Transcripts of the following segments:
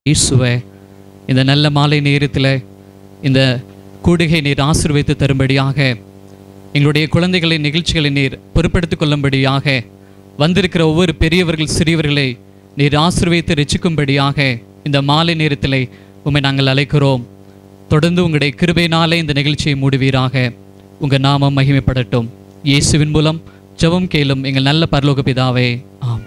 இயேசுவே இந்த நல்ல மாலை நேரத்தில் இந்த கூடுகை நீர் ஆசீர்வதித்து தரும்படியாக எங்களுடைய குழந்தைகளின் நிகழ்ச்சிகளை நீர் பொறுப்படுத்திக் கொள்ளும்படியாக வந்திருக்கிற ஒவ்வொரு பெரியவர்கள் சிறியவர்களை நீர் ஆசீர்வதித்து ரசிக்கும்படியாக இந்த மாலை நேரத்தில் உம்மை நாங்கள் அழைக்கிறோம் தொடர்ந்து உங்களுடைய கிருபையினாலே இந்த நிகழ்ச்சியை மூடுவீராக உங்கள் நாமம் மகிமைப்படட்டும் இயேசுவின் மூலம் ஜெபம் கேளும் எங்கள் நல்ல பரலோக பிதாவே ஆமென்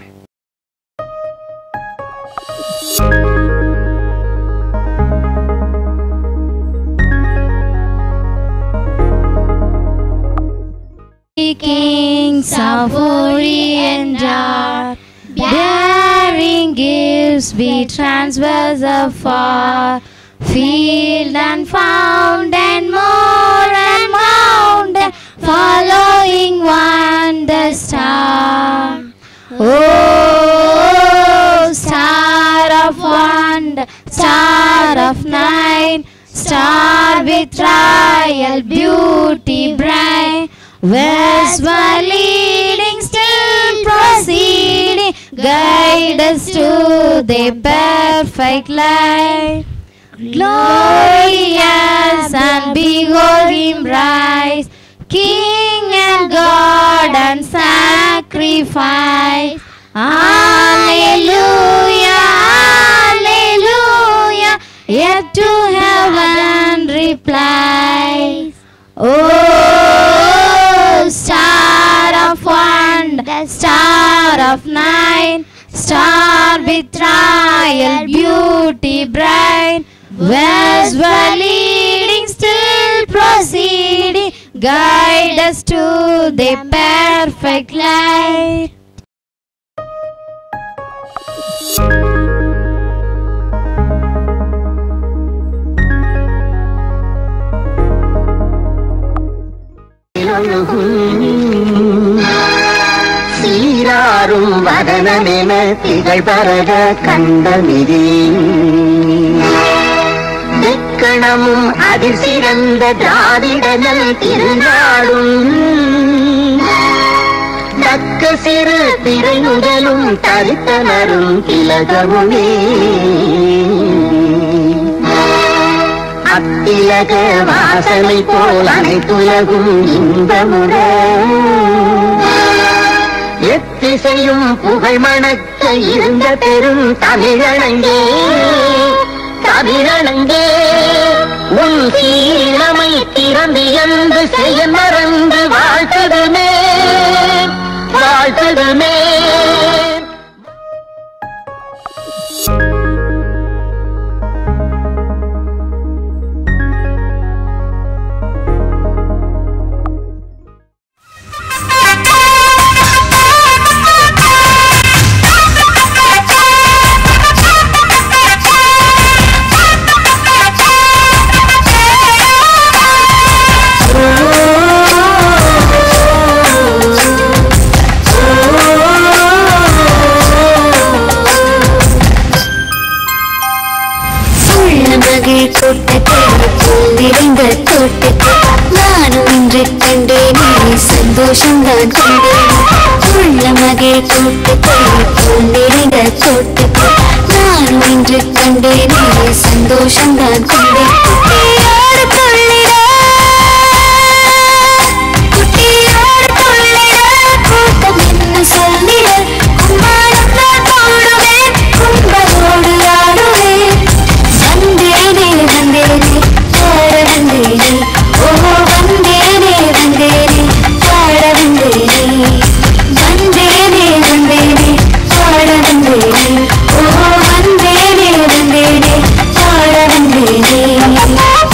Kings of Orient are bearing gifts be transverse afar, field and found and more and mountain, following one the star. Oh, star of wonder, star of night, star with trial beauty bright. Where's my leading, still proceeding, guide us to the perfect light. Glorious and behold him rise, King and God and sacrifice. Hallelujah, hallelujah, yet to heaven replies. Oh, star of wonder, star of night, star with trial beauty bright. Where's the leading, still proceeding, guide us to the perfect light. சீராரும் வதனமென திகழ்பரத கண்டமிதி திக்கணமும் அதில் சிறந்த திராவிடனல் திருநாளும் தக்க சிறு திரை முதலும் தரித்தனரும் திலகமுமே அத்திலக வாசனை போல் அனைத்துலகும் இன்பமுற எத்திசையும் புகழ் மணக்க இருந்த பெரும் தமிழனங்கே தமிழனங்கே உன் சீரமை திறந்து என்று செய்ய மறந்து வாழ்த்ததுமே வாழ்த்ததுமே உள்ள மகிழ் கூட்டத்தில் நிறைந்த தோட்டத்தில் நானும் இன்று கண்டேனே சந்தோஷம் தான் கண்டேன் உள்ள மகிழ் கூட்டத்தில் நிறைந்த தோட்டத்தில் நானும் இன்று கண்டேனே சந்தோஷம் தான் கண்டேன் குட்டியோடு துள்ளிட குட்டியோடு துள்ளிட கூட்டம் என்ன சொல்லிட கும்மாளம் நான் போடுவேன் கும்பலோடு ஆடுவேன் வந்தேனே வந்தேனே பாட வந்தேனே ஓ வந்தேனே வந்தேனே பாட வந்தேனே வந்தேனே வந்தேனே பாட வந்தேனே ஓ வந்தேனே வந்தேனே பாட வந்தேனே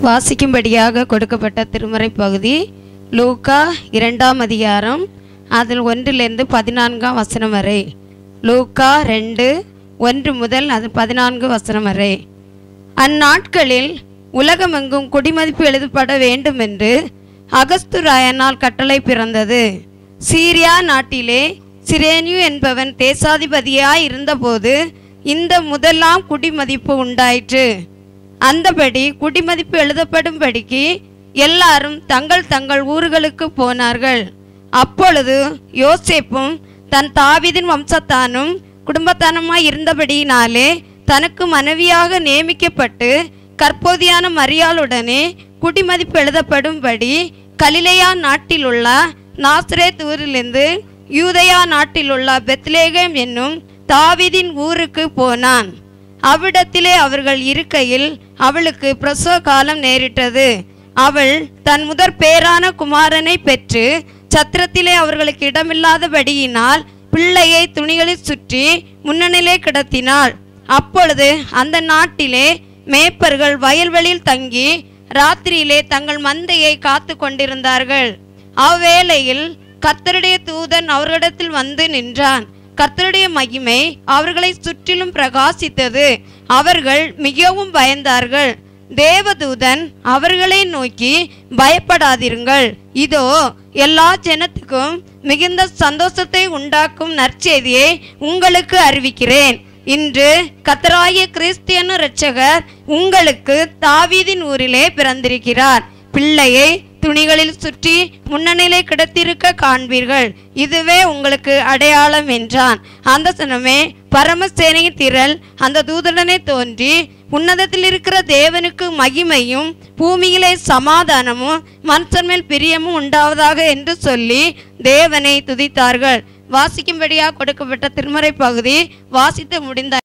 வாசிக்கும்படியாக கொடுக்கப்பட்ட திருமறை பகுதி லூக்கா இரண்டாம் அதிகாரம் அதில் ஒன்றிலிருந்து பதினான்காம் வசனம் வரை லூக்கா ரெண்டு ஒன்று முதல் அது பதினான்கு வசனம் வரை அந்நாட்களில் உலகமெங்கும் குடிமதிப்பு எழுதப்பட வேண்டும் என்று அகஸ்துராயனால் கட்டளை பிறந்தது சீரியா நாட்டிலே சிரேனியு என்பவன் தேசாதிபதியாய் இருந்தபோது இந்த முதலாம் குடிமதிப்பு உண்டாயிற்று அந்தபடி குடிமதிப்பு எழுதப்படும்படிக்கு எல்லாரும் தங்கள் தங்கள் ஊர்களுக்கு போனார்கள் அப்பொழுது யோசேப்பும் தன் தாவீதின் வம்சத்தானும் குடும்பத்தானுமாய் இருந்தபடியினாலே தனக்கு மனைவியாக நியமிக்கப்பட்டு கற்போதியான மரியாளுடனே குடிமதிப்பு எழுதப்படும்படி கலிலேயா நாட்டிலுள்ள நாசரேத் ஊரிலிருந்து யூதயா நாட்டிலுள்ள பெத்லேகேம் என்னும் தாவீதின் ஊருக்கு போனான் அவ்விடத்திலே அவர்கள் இருக்கையில் அவளுக்கு பிரசவ காலம் நேரிட்டது அவள் தன் முதற் பேரான குமாரனை பெற்று சத்திரத்திலே அவர்களுக்கு இடமில்லாதபடியினால் பிள்ளையை துணிகளில் சுற்றி முன்னணியிலே கிடத்தினாள் அப்பொழுது அந்த நாட்டிலே மேய்ப்பர்கள் வயல்வெளியில் தங்கி ராத்திரியிலே தங்கள் மந்தையை காத்து கொண்டிருந்தார்கள் அவ்வேளையில் கர்த்தருடைய தூதன் அவர்களிடத்தில் வந்து நின்றான் கர்த்தருடைய மகிமை அவர்களை சுற்றிலும் பிரகாசித்தது அவர்கள் மிகவும் பயந்தார்கள் தேவதூதன் அவர்களை நோக்கி பயப்படாதிருங்கள் இதோ எல்லா ஜனத்துக்கும் மிகுந்த சந்தோஷத்தை உண்டாக்கும் நற்செய்தியை உங்களுக்கு அறிவிக்கிறேன் இன்று கத்தராய கிறிஸ்தியனு இரட்சகர் உங்களுக்கு தாவீதின் ஊரிலே பிறந்திருக்கிறார் பிள்ளையை துணிகளில் சுற்றி முன்னணியிலே கிடத்திருக்க காண்பீர்கள் இதுவே உங்களுக்கு அடையாளம் என்றான் அந்த சனமே பரமசேனையின் திரள் அந்த தூதனே தோன்றி உன்னதத்தில் இருக்கிற தேவனுக்கு மகிமையும் பூமியிலே சமாதானமும் மனுஷன் மேல் பிரியமும் உண்டாவதாக என்று சொல்லி தேவனை துதித்தார்கள் வாசிக்கும்படியாக கொடுக்கப்பட்ட திருமறை பகுதி வாசித்து முடிந்த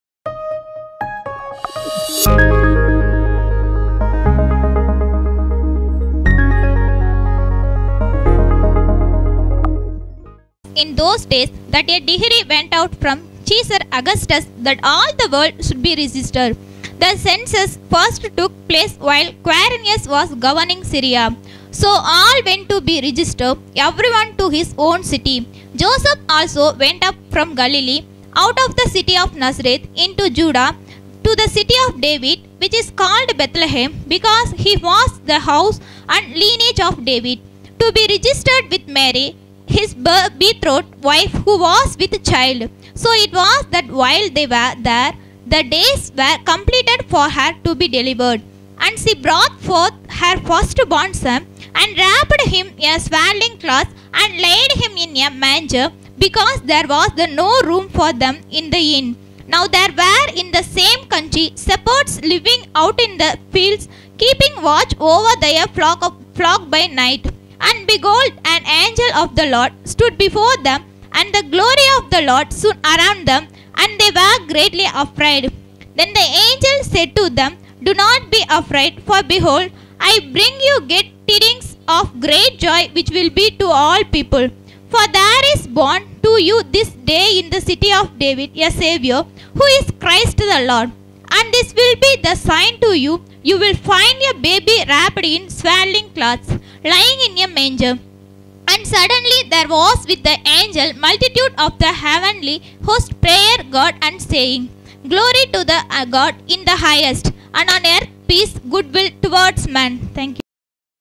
In those days, that a decree went out from Caesar Augustus that all the world should be registered. The census first took place while Quirinius was governing Syria. So all went to be registered, everyone to his own city. Joseph also went up from Galilee, out of the city of Nazareth, into Judah, to the city of David, which is called Bethlehem, because he was the house and lineage of David, to be registered with Mary, his be- betrothed wife, who was with child. So it was that while they were there, the days were completed for her to be delivered. And she brought forth her firstborn son, and wrapped him in a swaddling cloth, and laid him in a manger, because there was the no room for them in the inn. Now there were in the same country shepherds living out in the fields, keeping watch over their flock, of, flock by night. And behold, an angel of the Lord stood before them, and the glory of the Lord stood around them, and they were greatly afraid. Then the angel said to them, Do not be afraid, for behold, I bring you great tidings of great joy, which will be to all people. For there is born to you this day in the city of David a Savior, who is Christ the Lord. And this will be the sign to you. You will find a baby wrapped in swaddling cloths, lying in a manger. And suddenly there was with the angel multitude of the heavenly host prayer God and saying, Glory to the uh, God in the highest, and on earth peace, goodwill towards man. Thank you.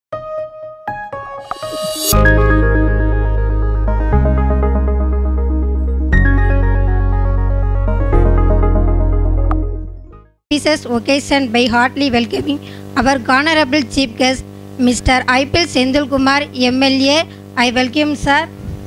Jesus occasion by heartily welcoming our honorable chief guest, Mr. Ipil Sendul Kumar, MLA. I welcome sir.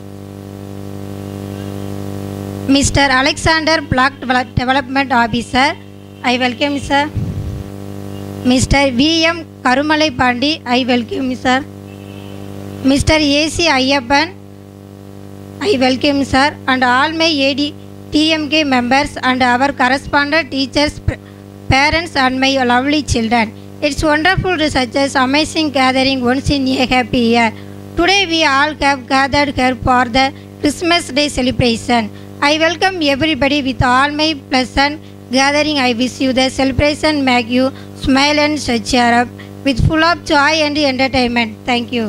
Mr. Alexander Block Develop- Development Officer. I welcome sir. Mr. V.M. Karumalai Pandi. I welcome sir. Mr. A.C. Ayappan. I welcome sir and all my AD TMK members and our correspondent teachers, pr- parents and my lovely children. It's wonderful to such as amazing gathering once in a happy year. Today we all have gathered here for the Christmas Day celebration. I welcome everybody with all my pleasant gathering. I wish you the celebration make you smile and cheer up. with full of joy and entertainment. Thank you.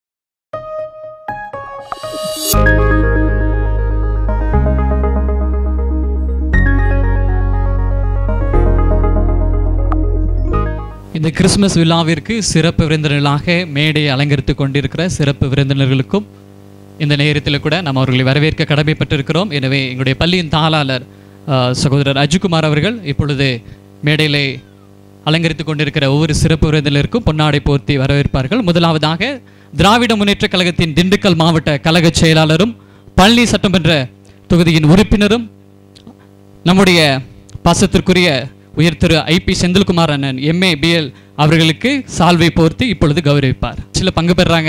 இந்த Christmas விழாவிற்கு சிறப்பு விருந்தினர்களாக மேடையை அலங்கரித்து கொண்டிருக்கிற சிறப்பு விருந்தினர்களுக்கும் இந்த நேரத்தில் கூட நாம் அவர்களை வரவேற்க கடமைப்பட்டிருக்கிறோம் எனவே எங்களுடைய பள்ளியின் தாளாளர் அஹ், சகோதரர் அஜுகுமார் அவர்கள் இப்பொழுது மேடையிலே அலங்கரித்து கொண்டிருக்கிற ஒவ்வொரு சிறப்பு விருந்தினருக்கும் பொன்னாடை போர்த்தி வரவேற்பார்கள் முதலாவதாக திராவிட முன்னேற்றக் கழகத்தின் திண்டுக்கல் மாவட்ட கழக செயலாளரும் பழனி சட்டமன்ற தொகுதியின் உறுப்பினரும் நம்முடைய பாசத்திற்குரிய உயர் திரு ஐபி செந்தில்குமார் அண்ணன் எம்ஏ பிஎல் அவர்களுக்கு சால்வை போர்த்தி இப்பொழுது கௌரவிப்பார் சில பங்கு பெறுறாங்க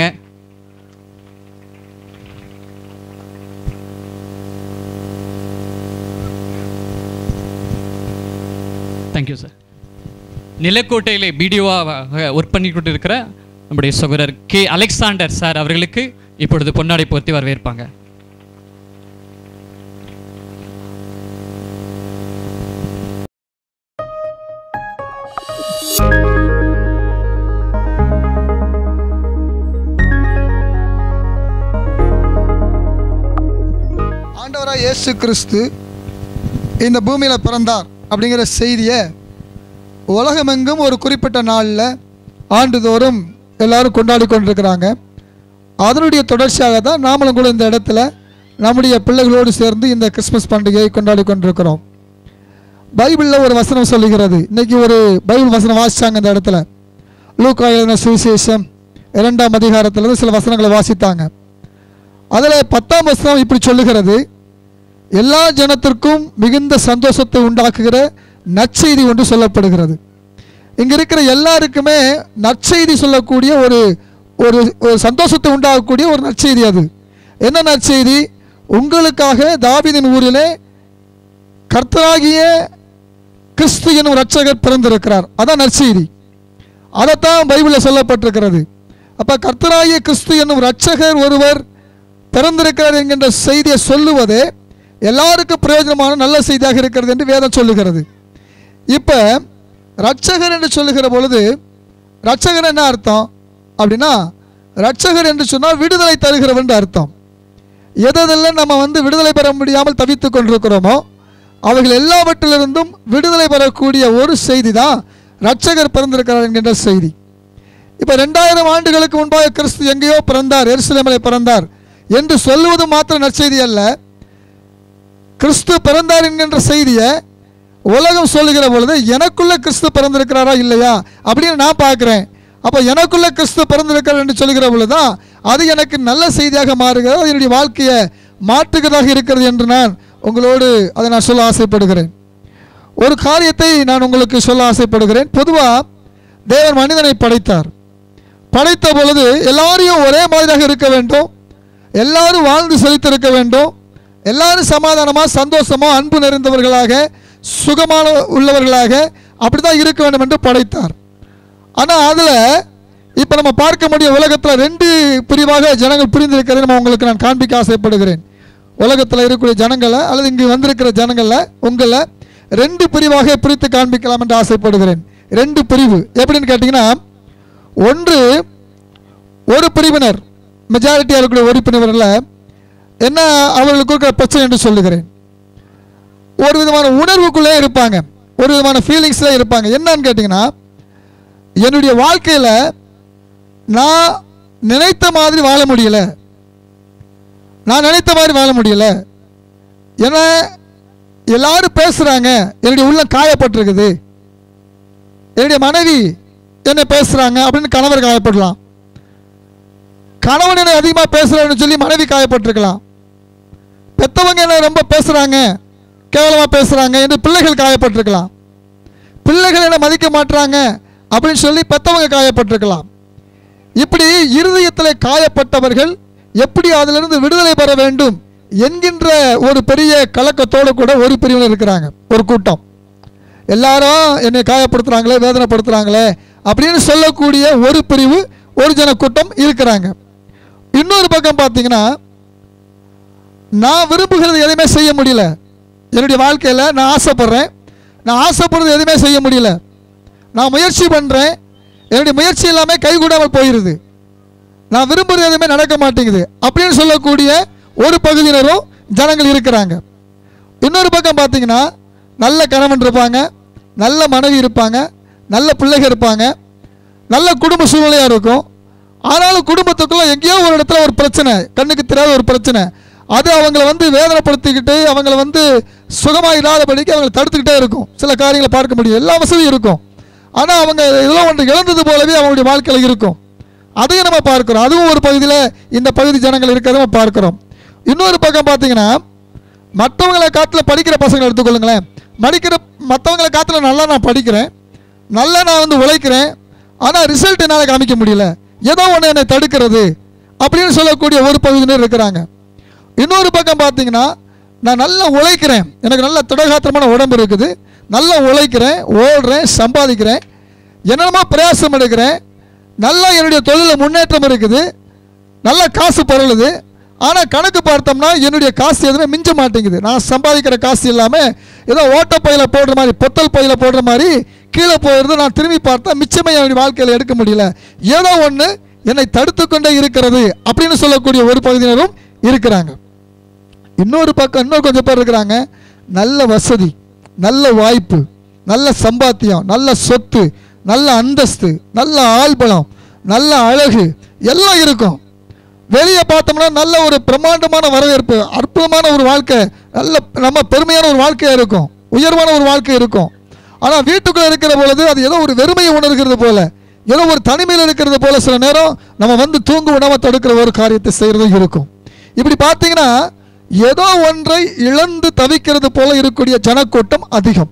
தேங்க்யூ சார் நிலக்கோட்டையிலே பிடிஓவாக ஒர்க் பண்ணி கொண்டிருக்கிற நம்முடைய சகோதரர் கே அலெக்சாண்டர் சார் அவர்களுக்கு இப்பொழுது பொன்னாடை போர்த்தி வரவேற்பாங்க ஆண்டவராக இயேசு கிறிஸ்து இந்த பூமியில் பிறந்தார் அப்படிங்கிற செய்தியை உலகமெங்கும் ஒரு குறிப்பிட்ட நாளில் ஆண்டுதோறும் எல்லாரும் கொண்டாடி கொண்டிருக்கிறாங்க அதனுடைய தொடர்ச்சியாக தான் நாமளும் கூட இந்த இடத்துல நம்முடைய பிள்ளைகளோடு சேர்ந்து இந்த கிறிஸ்மஸ் பண்டிகையை கொண்டாடி கொண்டிருக்கிறோம் பைபிளில் ஒரு வசனம் சொல்லுகிறது இன்னைக்கு ஒரு பைபிள் வசனம் வாசிச்சாங்க இந்த இடத்துல லூக்கா எழுதின சுவிசேஷம் இரண்டாம் அதிகாரத்திலிருந்து சில வசனங்களை வாசித்தாங்க அதில் பத்தாம் வசனம் இப்படி சொல்லுகிறது எல்லா ஜனத்திற்கும் மிகுந்த சந்தோஷத்தை உண்டாக்குகிற நற்செய்தி ஒன்று சொல்லப்படுகிறது இங்க இருக்கிற எல்லாருக்குமே நற்செய்தி சொல்லக்கூடிய ஒரு ஒரு ஒரு சந்தோஷத்தை உண்டாகக்கூடிய ஒரு நற்செய்தி அது என்ன நற்செய்தி உங்களுக்காக தாவீதின் ஊரிலே கர்த்தராகிய கிறிஸ்து எனும் ரட்சகர் பிறந்திருக்கிறார் அதான் நற்செய்தி அதைத்தான் பைபிளில் சொல்லப்பட்டிருக்கிறது அப்ப கர்த்தராகிய கிறிஸ்து என்னும் ரட்சகர் ஒருவர் பிறந்திருக்கிறார் என்கின்ற செய்தியை சொல்லுவதே எல்லாருக்கும் பிரயோஜனமான நல்ல செய்தியாக இருக்கிறது என்று வேதம் சொல்லுகிறது இப்போ ரட்சகர் என்று சொல்லுகிற பொழுது ரட்சகர் என்ன அர்த்தம் அப்படின்னா ரட்சகர் என்று சொன்னால் விடுதலை தருகிறவன் என்று அர்த்தம் எதெல்லாம் நம்ம வந்து விடுதலை பெற முடியாமல் தவித்துக் கொண்டிருக்கிறோமோ அவைகள் எல்லாவற்றிலிருந்தும் விடுதலை பெறக்கூடிய ஒரு செய்தி தான் ரட்சகர் பிறந்திருக்கிறார் என்கின்ற செய்தி இப்போ ரெண்டாயிரம் ஆண்டுகளுக்கு முன்பாக கிறிஸ்து எங்கேயோ பிறந்தார் எருசலேமிலே பிறந்தார் என்று சொல்லுவது மாத்திரம் நற்செய்தி அல்ல கிறிஸ்து பிறந்தார் என்கின்ற செய்தியை உலகம் சொல்லுகிற பொழுது எனக்குள்ள கிறிஸ்து பிறந்திருக்கிறாரா இல்லையா அப்படின்னு நான் பார்க்குறேன் அப்போ எனக்குள்ள கிறிஸ்து பிறந்திருக்கிறார் என்று சொல்லுகிற பொழுது தான் அது எனக்கு நல்ல செய்தியாக மாறுகிறது அது என்னுடைய வாழ்க்கையை மாற்றுகிறதாக இருக்கிறது என்று நான் உங்களோடு அதை நான் சொல்ல ஆசைப்படுகிறேன் ஒரு காரியத்தை நான் உங்களுக்கு சொல்ல ஆசைப்படுகிறேன் பொதுவாக தேவன் மனிதனை படைத்தார் படைத்த பொழுது எல்லாரையும் ஒரே மாதிரியாக இருக்க வேண்டும் எல்லாரும் வாழ்ந்து செழித்திருக்க வேண்டும் எல்லாரும் சமாதானமாக சந்தோஷமாக அன்பு நிறைந்தவர்களாக சுகமான உள்ளவர்களாக அப்படி தான் இருக்க வேண்டும் என்று படைத்தார் ஆனால் அதில் இப்போ நம்ம பார்க்க முடிய உலகத்தில் ரெண்டு பிரிவாக ஜனங்கள் பிரிந்திருக்கிறதை நம்ம உங்களுக்கு நான் காண்பிக்க ஆசைப்படுகிறேன் உலகத்தில் இருக்கக்கூடிய ஜனங்களை அல்லது இங்கு வந்திருக்கிற ஜனங்களை உங்களை ரெண்டு பிரிவாக பிரித்து காண்பிக்கலாம் என்று ஆசைப்படுகிறேன் ரெண்டு பிரிவு எப்படின்னு கேட்டிங்கன்னா ஒன்று ஒரு பிரிவினர் மெஜாரிட்டியாக இருக்கக்கூடிய உறுப்பினர்களில் என்ன அவர்களுக்கு இருக்கிற பிரச்சனை என்று சொல்லுகிறேன் ஒரு விதமான உணர்வுக்குள்ளே இருப்பாங்க ஒரு விதமான ஃபீலிங்ஸில் இருப்பாங்க என்னன்னு கேட்டிங்கன்னா என்னுடைய வாழ்க்கையில் நான் நினைத்த மாதிரி வாழ முடியல நான் நினைத்த மாதிரி வாழ முடியல ஏன்னா எல்லாரும் பேசுகிறாங்க என்னுடைய உள்ளம் காயப்பட்டிருக்குது என்னுடைய மனைவி என்ன பேசுகிறாங்க அப்படின்னு கணவர் காயப்படலாம் கணவன் என்ன அதிகமாக பேசுகிறான்னு சொல்லி மனைவி காயப்பட்டிருக்கலாம் பெத்தவங்க என்ன ரொம்ப பேசுகிறாங்க கேவலமாக பேசுகிறாங்க என்று பிள்ளைகள் காயப்பட்டிருக்கலாம் பிள்ளைகள் என்ன மதிக்க மாட்றாங்க அப்படின்னு சொல்லி பெத்தவங்க காயப்பட்டிருக்கலாம் இப்படி இருதயத்தில் காயப்பட்டவர்கள் எப்படி அதிலிருந்து விடுதலை பெற வேண்டும் என்கின்ற ஒரு பெரிய கலக்கத்தோடு கூட ஒரு பிரிவினர் இருக்கிறாங்க ஒரு கூட்டம் எல்லாரும் என்னை காயப்படுத்துகிறாங்களே வேதனைப்படுத்துகிறாங்களே அப்படின்னு சொல்லக்கூடிய ஒரு பிரிவு ஒரு ஜன கூட்டம் இருக்கிறாங்க இன்னொரு பக்கம் பார்த்தீங்கன்னா நான் விரும்புகிறது எதுவுமே செய்ய முடியல என்னுடைய வாழ்க்கையில் நான் ஆசைப்படுறேன் நான் ஆசைப்படுறது எதுவுமே செய்ய முடியல நான் முயற்சி பண்ணுறேன் என்னுடைய முயற்சி எல்லாமே கைகூடாமல் போயிருது நான் விரும்புறது எதுவுமே நடக்க மாட்டேங்குது அப்படின்னு சொல்லக்கூடிய ஒரு பகுதியினரும் ஜனங்கள் இருக்கிறாங்க இன்னொரு பக்கம் பார்த்தீங்கன்னா நல்ல கணவன் இருப்பாங்க நல்ல மனைவி இருப்பாங்க நல்ல பிள்ளைகள் இருப்பாங்க நல்ல குடும்ப சூழ்நிலையாக இருக்கும் ஆனாலும் குடும்பத்துக்குள்ள எங்கேயோ ஒரு இடத்துல ஒரு பிரச்சனை கண்ணுக்கு தெரியாத ஒரு பிரச்சனை அது அவங்கள வந்து வேதனைப்படுத்திக்கிட்டு அவங்கள வந்து சுகமாக இல்லாதபடிக்கு அவங்களை தடுத்துக்கிட்டே இருக்கும் சில காரியங்களை பார்க்க முடியும் எல்லா வசதியும் இருக்கும் ஆனால் அவங்க ஏதோ ஒன்று இழந்தது போலவே அவங்களுடைய வாழ்க்கையில் இருக்கும் அதையும் நம்ம பார்க்கிறோம் அதுவும் ஒரு பகுதியில் இந்த பகுதி ஜனங்கள் இருக்கிறத நம்ம பார்க்கிறோம் இன்னொரு பக்கம் பார்த்தீங்கன்னா மற்றவங்களை காட்டில் படிக்கிற பசங்களை எடுத்துக்கொள்ளுங்களேன் படிக்கிற மற்றவங்களை காட்டில் நல்லா நான் படிக்கிறேன் நல்லா நான் வந்து உழைக்கிறேன் ஆனால் ரிசல்ட் என்னால் காமிக்க முடியல ஏதோ ஒன்று என்னை தடுக்கிறது அப்படின்னு சொல்லக்கூடிய ஒரு பகுதியினர் இருக்கிறாங்க இன்னொரு பக்கம் பார்த்தீங்கன்னா நான் நல்லா உழைக்கிறேன் எனக்கு நல்ல திடகாத்திரமான உடம்பு இருக்குது நல்லா உழைக்கிறேன் ஓடுறேன் சம்பாதிக்கிறேன் என்னென்னமோ பிரயாசம் எடுக்கிறேன் நல்லா என்னுடைய தொழிலில் முன்னேற்றம் இருக்குது நல்ல காசு பரலுது ஆனால் கணக்கு பார்த்தோம்னா என்னுடைய காசு எதுவுமே மிஞ்ச மாட்டேங்குது நான் சம்பாதிக்கிற காசு இல்லாமல் ஏதோ ஓட்டப்பையில போடுற மாதிரி பொத்தல் பையில போடுற மாதிரி கீழே போயிடுது நான் திரும்பி பார்த்தா மிச்சமே என்னுடைய வாழ்க்கையில் எடுக்க முடியல ஏதோ ஒன்று என்னை தடுத்து கொண்டே இருக்கிறது அப்படின்னு சொல்லக்கூடிய ஒரு பகுதியினரும் இருக்கிறாங்க இன்னொரு பக்கம் இன்னும் கொஞ்சம் பேர் இருக்கிறாங்க நல்ல வசதி நல்ல வாய்ப்பு நல்ல சம்பாத்தியம் நல்ல சொத்து நல்ல அந்தஸ்து நல்ல ஆள்பலம் நல்ல அழகு எல்லாம் இருக்கும் வெளியே பார்த்தோம்னா நல்ல ஒரு பிரம்மாண்டமான வரவேற்பு அற்புதமான ஒரு வாழ்க்கை நல்ல நம்ம பெருமையான ஒரு வாழ்க்கையாக இருக்கும் உயர்வான ஒரு வாழ்க்கை இருக்கும் ஆனால் வீட்டுக்குள்ளே இருக்கிற பொழுது அது ஏதோ ஒரு வெறுமையை உணர்கிறது போல ஏதோ ஒரு தனிமையில் இருக்கிறது போல சில நேரம் நம்ம வந்து தூங்கு உணவை தடுக்கிற ஒரு காரியத்தை செய்கிறதும் இருக்கும் இப்படி பார்த்தீங்கன்னா ஏதோ ஒன்றை இழந்து தவிக்கிறது போல இருக்கக்கூடிய ஜனக்கூட்டம் அதிகம்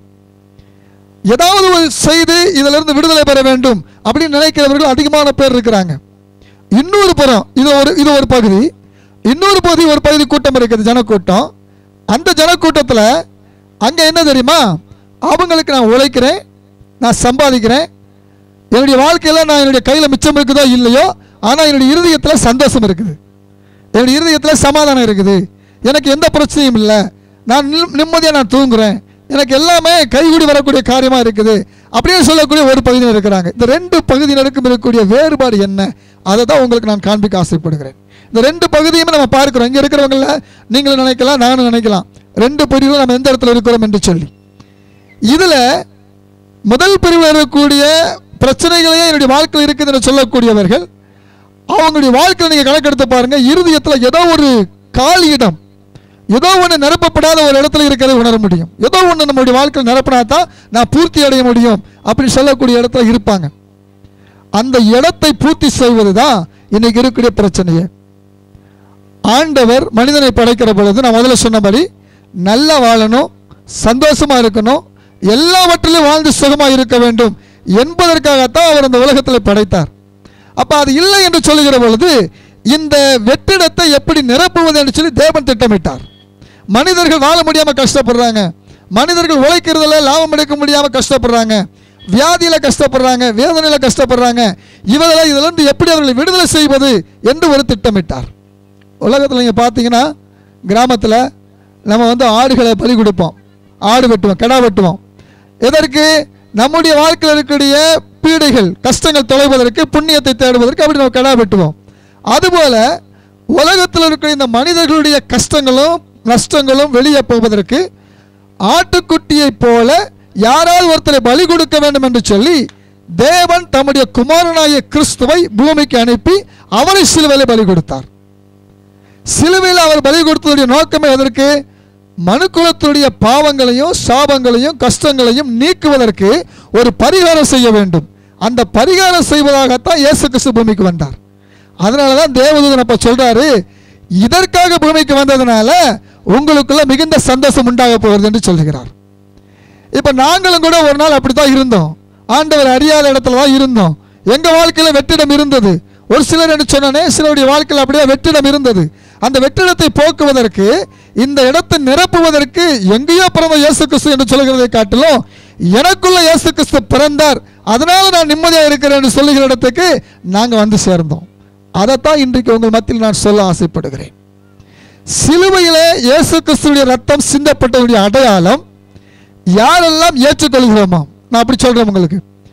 ஏதாவது ஒரு செய்து இதிலிருந்து விடுதலை பெற வேண்டும் அப்படின்னு நினைக்கிறவர்கள் அதிகமான பேர் இருக்கிறாங்க இன்னொரு புறம் இது ஒரு இது ஒரு பகுதி இன்னொரு பகுதி ஒரு பகுதி கூட்டம் இருக்குது ஜனக்கூட்டம் அந்த ஜனக்கூட்டத்தில் அங்கே என்ன தெரியுமா அவங்களுக்கு நான் உழைக்கிறேன் நான் சம்பாதிக்கிறேன் என்னுடைய வாழ்க்கையில் நான் என்னுடைய கையில் மிச்சம் இருக்குதோ இல்லையோ ஆனால் என்னுடைய இருதயத்தில் சந்தோஷம் இருக்குது என்னுடைய இருதயத்தில் சமாதானம் இருக்குது எனக்கு எந்த பிரச்சனையும் இல்லை நான் நிம்மதியாக நான் தூங்குறேன் எனக்கு எல்லாமே கைகூடி வரக்கூடிய காரியமாக இருக்குது அப்படின்னு சொல்லக்கூடிய ஒரு பகுதியினர் இருக்கிறாங்க இந்த ரெண்டு பகுதியினருக்கும் இருக்கக்கூடிய வேறுபாடு என்ன அதை தான் உங்களுக்கு நான் காண்பிக்க ஆசைப்படுகிறேன் இந்த ரெண்டு பகுதியுமே நம்ம பார்க்கிறோம் இங்கே இருக்கிறவங்கள நீங்களும் நினைக்கலாம் நானும் நினைக்கலாம் ரெண்டு பிரிவும் நம்ம எந்த இடத்துல இருக்கிறோம் என்று சொல்லி இதில் முதல் பிரிவில் இருக்கக்கூடிய பிரச்சனைகளையே என்னுடைய வாழ்க்கையில் இருக்குது என்று சொல்லக்கூடியவர்கள் அவங்களுடைய வாழ்க்கையில் நீங்கள் கணக்கெடுத்து பாருங்க இருதயத்தில் ஏதோ ஒரு காலி இடம் ஏதோ ஒன்று நிரப்பப்படாத ஒரு இடத்துல இருக்கிறத உணர முடியும் ஏதோ ஒன்று நம்மளுடைய வாழ்க்கையில் நிரப்பினா தான் நான் பூர்த்தி அடைய முடியும் அப்படின்னு சொல்லக்கூடிய இடத்துல இருப்பாங்க அந்த இடத்தை பூர்த்தி செய்வது தான் இன்னைக்கு இருக்கக்கூடிய பிரச்சனையே ஆண்டவர் மனிதனை படைக்கிற பொழுது நான் முதல்ல சொன்னபடி நல்லா வாழணும் சந்தோஷமா இருக்கணும் எல்லாவற்றிலும் வாழ்ந்து சுகமாக இருக்க வேண்டும் என்பதற்காகத்தான் அவர் அந்த உலகத்தில் படைத்தார் அப்ப அது இல்லை என்று சொல்லுகிற பொழுது இந்த வெற்றிடத்தை எப்படி நிரப்புவது என்று சொல்லி தேவன் திட்டமிட்டார் மனிதர்கள் வாழ முடியாம கஷ்டப்படுறாங்க மனிதர்கள் உழைக்கிறதுல லாபம் எடுக்க முடியாம கஷ்டப்படுறாங்க வியாதியில கஷ்டப்படுறாங்க வேதனையில கஷ்டப்படுறாங்க இவர்களை இதிலிருந்து எப்படி அவர்களை விடுதலை செய்வது என்று ஒரு திட்டமிட்டார் உலகத்தில் நீங்கள் பார்த்தீங்கன்னா கிராமத்தில் நம்ம வந்து ஆடுகளை பலி கொடுப்போம் ஆடு வெட்டுவோம் கிடா வெட்டுவோம் எதற்கு நம்முடைய வாழ்க்கையில் இருக்கக்கூடிய பீடைகள் கஷ்டங்கள் தொலைவதற்கு புண்ணியத்தை தேடுவதற்கு அப்படி நம்ம கிடா வெட்டுவோம் அதுபோல உலகத்தில் இருக்கிற இந்த மனிதர்களுடைய கஷ்டங்களும் நஷ்டங்களும் வெளியே போவதற்கு ஆட்டுக்குட்டியைப் போல யாராவது ஒருத்தரை பலி கொடுக்க வேண்டும் என்று சொல்லி தேவன் தம்முடைய குமாரனாகிய கிறிஸ்துவை பூமிக்கு அனுப்பி அவரை சிலுவையில் பலி கொடுத்தார் சிலுவையில் அவர் பலி கொடுத்ததுடைய நோக்கமே எதற்கு மனுக்குலத்துடைய பாவங்களையும் சாபங்களையும் கஷ்டங்களையும் நீக்குவதற்கு ஒரு பரிகாரம் செய்ய வேண்டும் அந்த பரிகாரம் செய்வதாகத்தான் இயேசு கிறிஸ்து பூமிக்கு வந்தார் அதனால தான் தேவதூதன் அப்ப சொல்றாரு இதற்காக பூமிக்கு வந்ததுனால உங்களுக்குள்ள மிகுந்த சந்தோஷம் உண்டாக போகிறது என்று சொல்கிறார் இப்ப நாங்களும் கூட ஒரு நாள் அப்படித்தான் இருந்தோம் ஆண்டவர் அறியாத இடத்துல தான் இருந்தோம் எங்க வாழ்க்கையில வெற்றிடம் இருந்தது ஒரு சிலர் என்று சொன்னனே சிலருடைய வாழ்க்கையில் அப்படியே வெற்றிடம் இருந்தது அந்த வெற்றிடத்தை போக்குவதற்கு இந்த இடத்தை நிரப்புவதற்கு எங்கேயோ பிறந்த இயேசு கிறிஸ்து என்று சொல்கிறதை காட்டிலும் எனக்குள்ள இயேசு கிறிஸ்து பிறந்தார் அதனால நான் நிம்மதியாக இருக்கிறேன் என்று சொல்லுகிற இடத்துக்கு நாங்கள் வந்து சேர்ந்தோம் அதைத்தான் இன்றைக்கு உங்கள் மத்தியில் நான் சொல்ல ஆசைப்படுகிறேன் சிலுவையிலே இயேசு கிறிஸ்துடைய ரத்தம் சிந்தப்பட்டவருடைய அடையாளம் யாரெல்லாம் ஏற்றுக்கொள்கிறோமோ நான் அப்படி சொல்றேன் உங்களுக்கு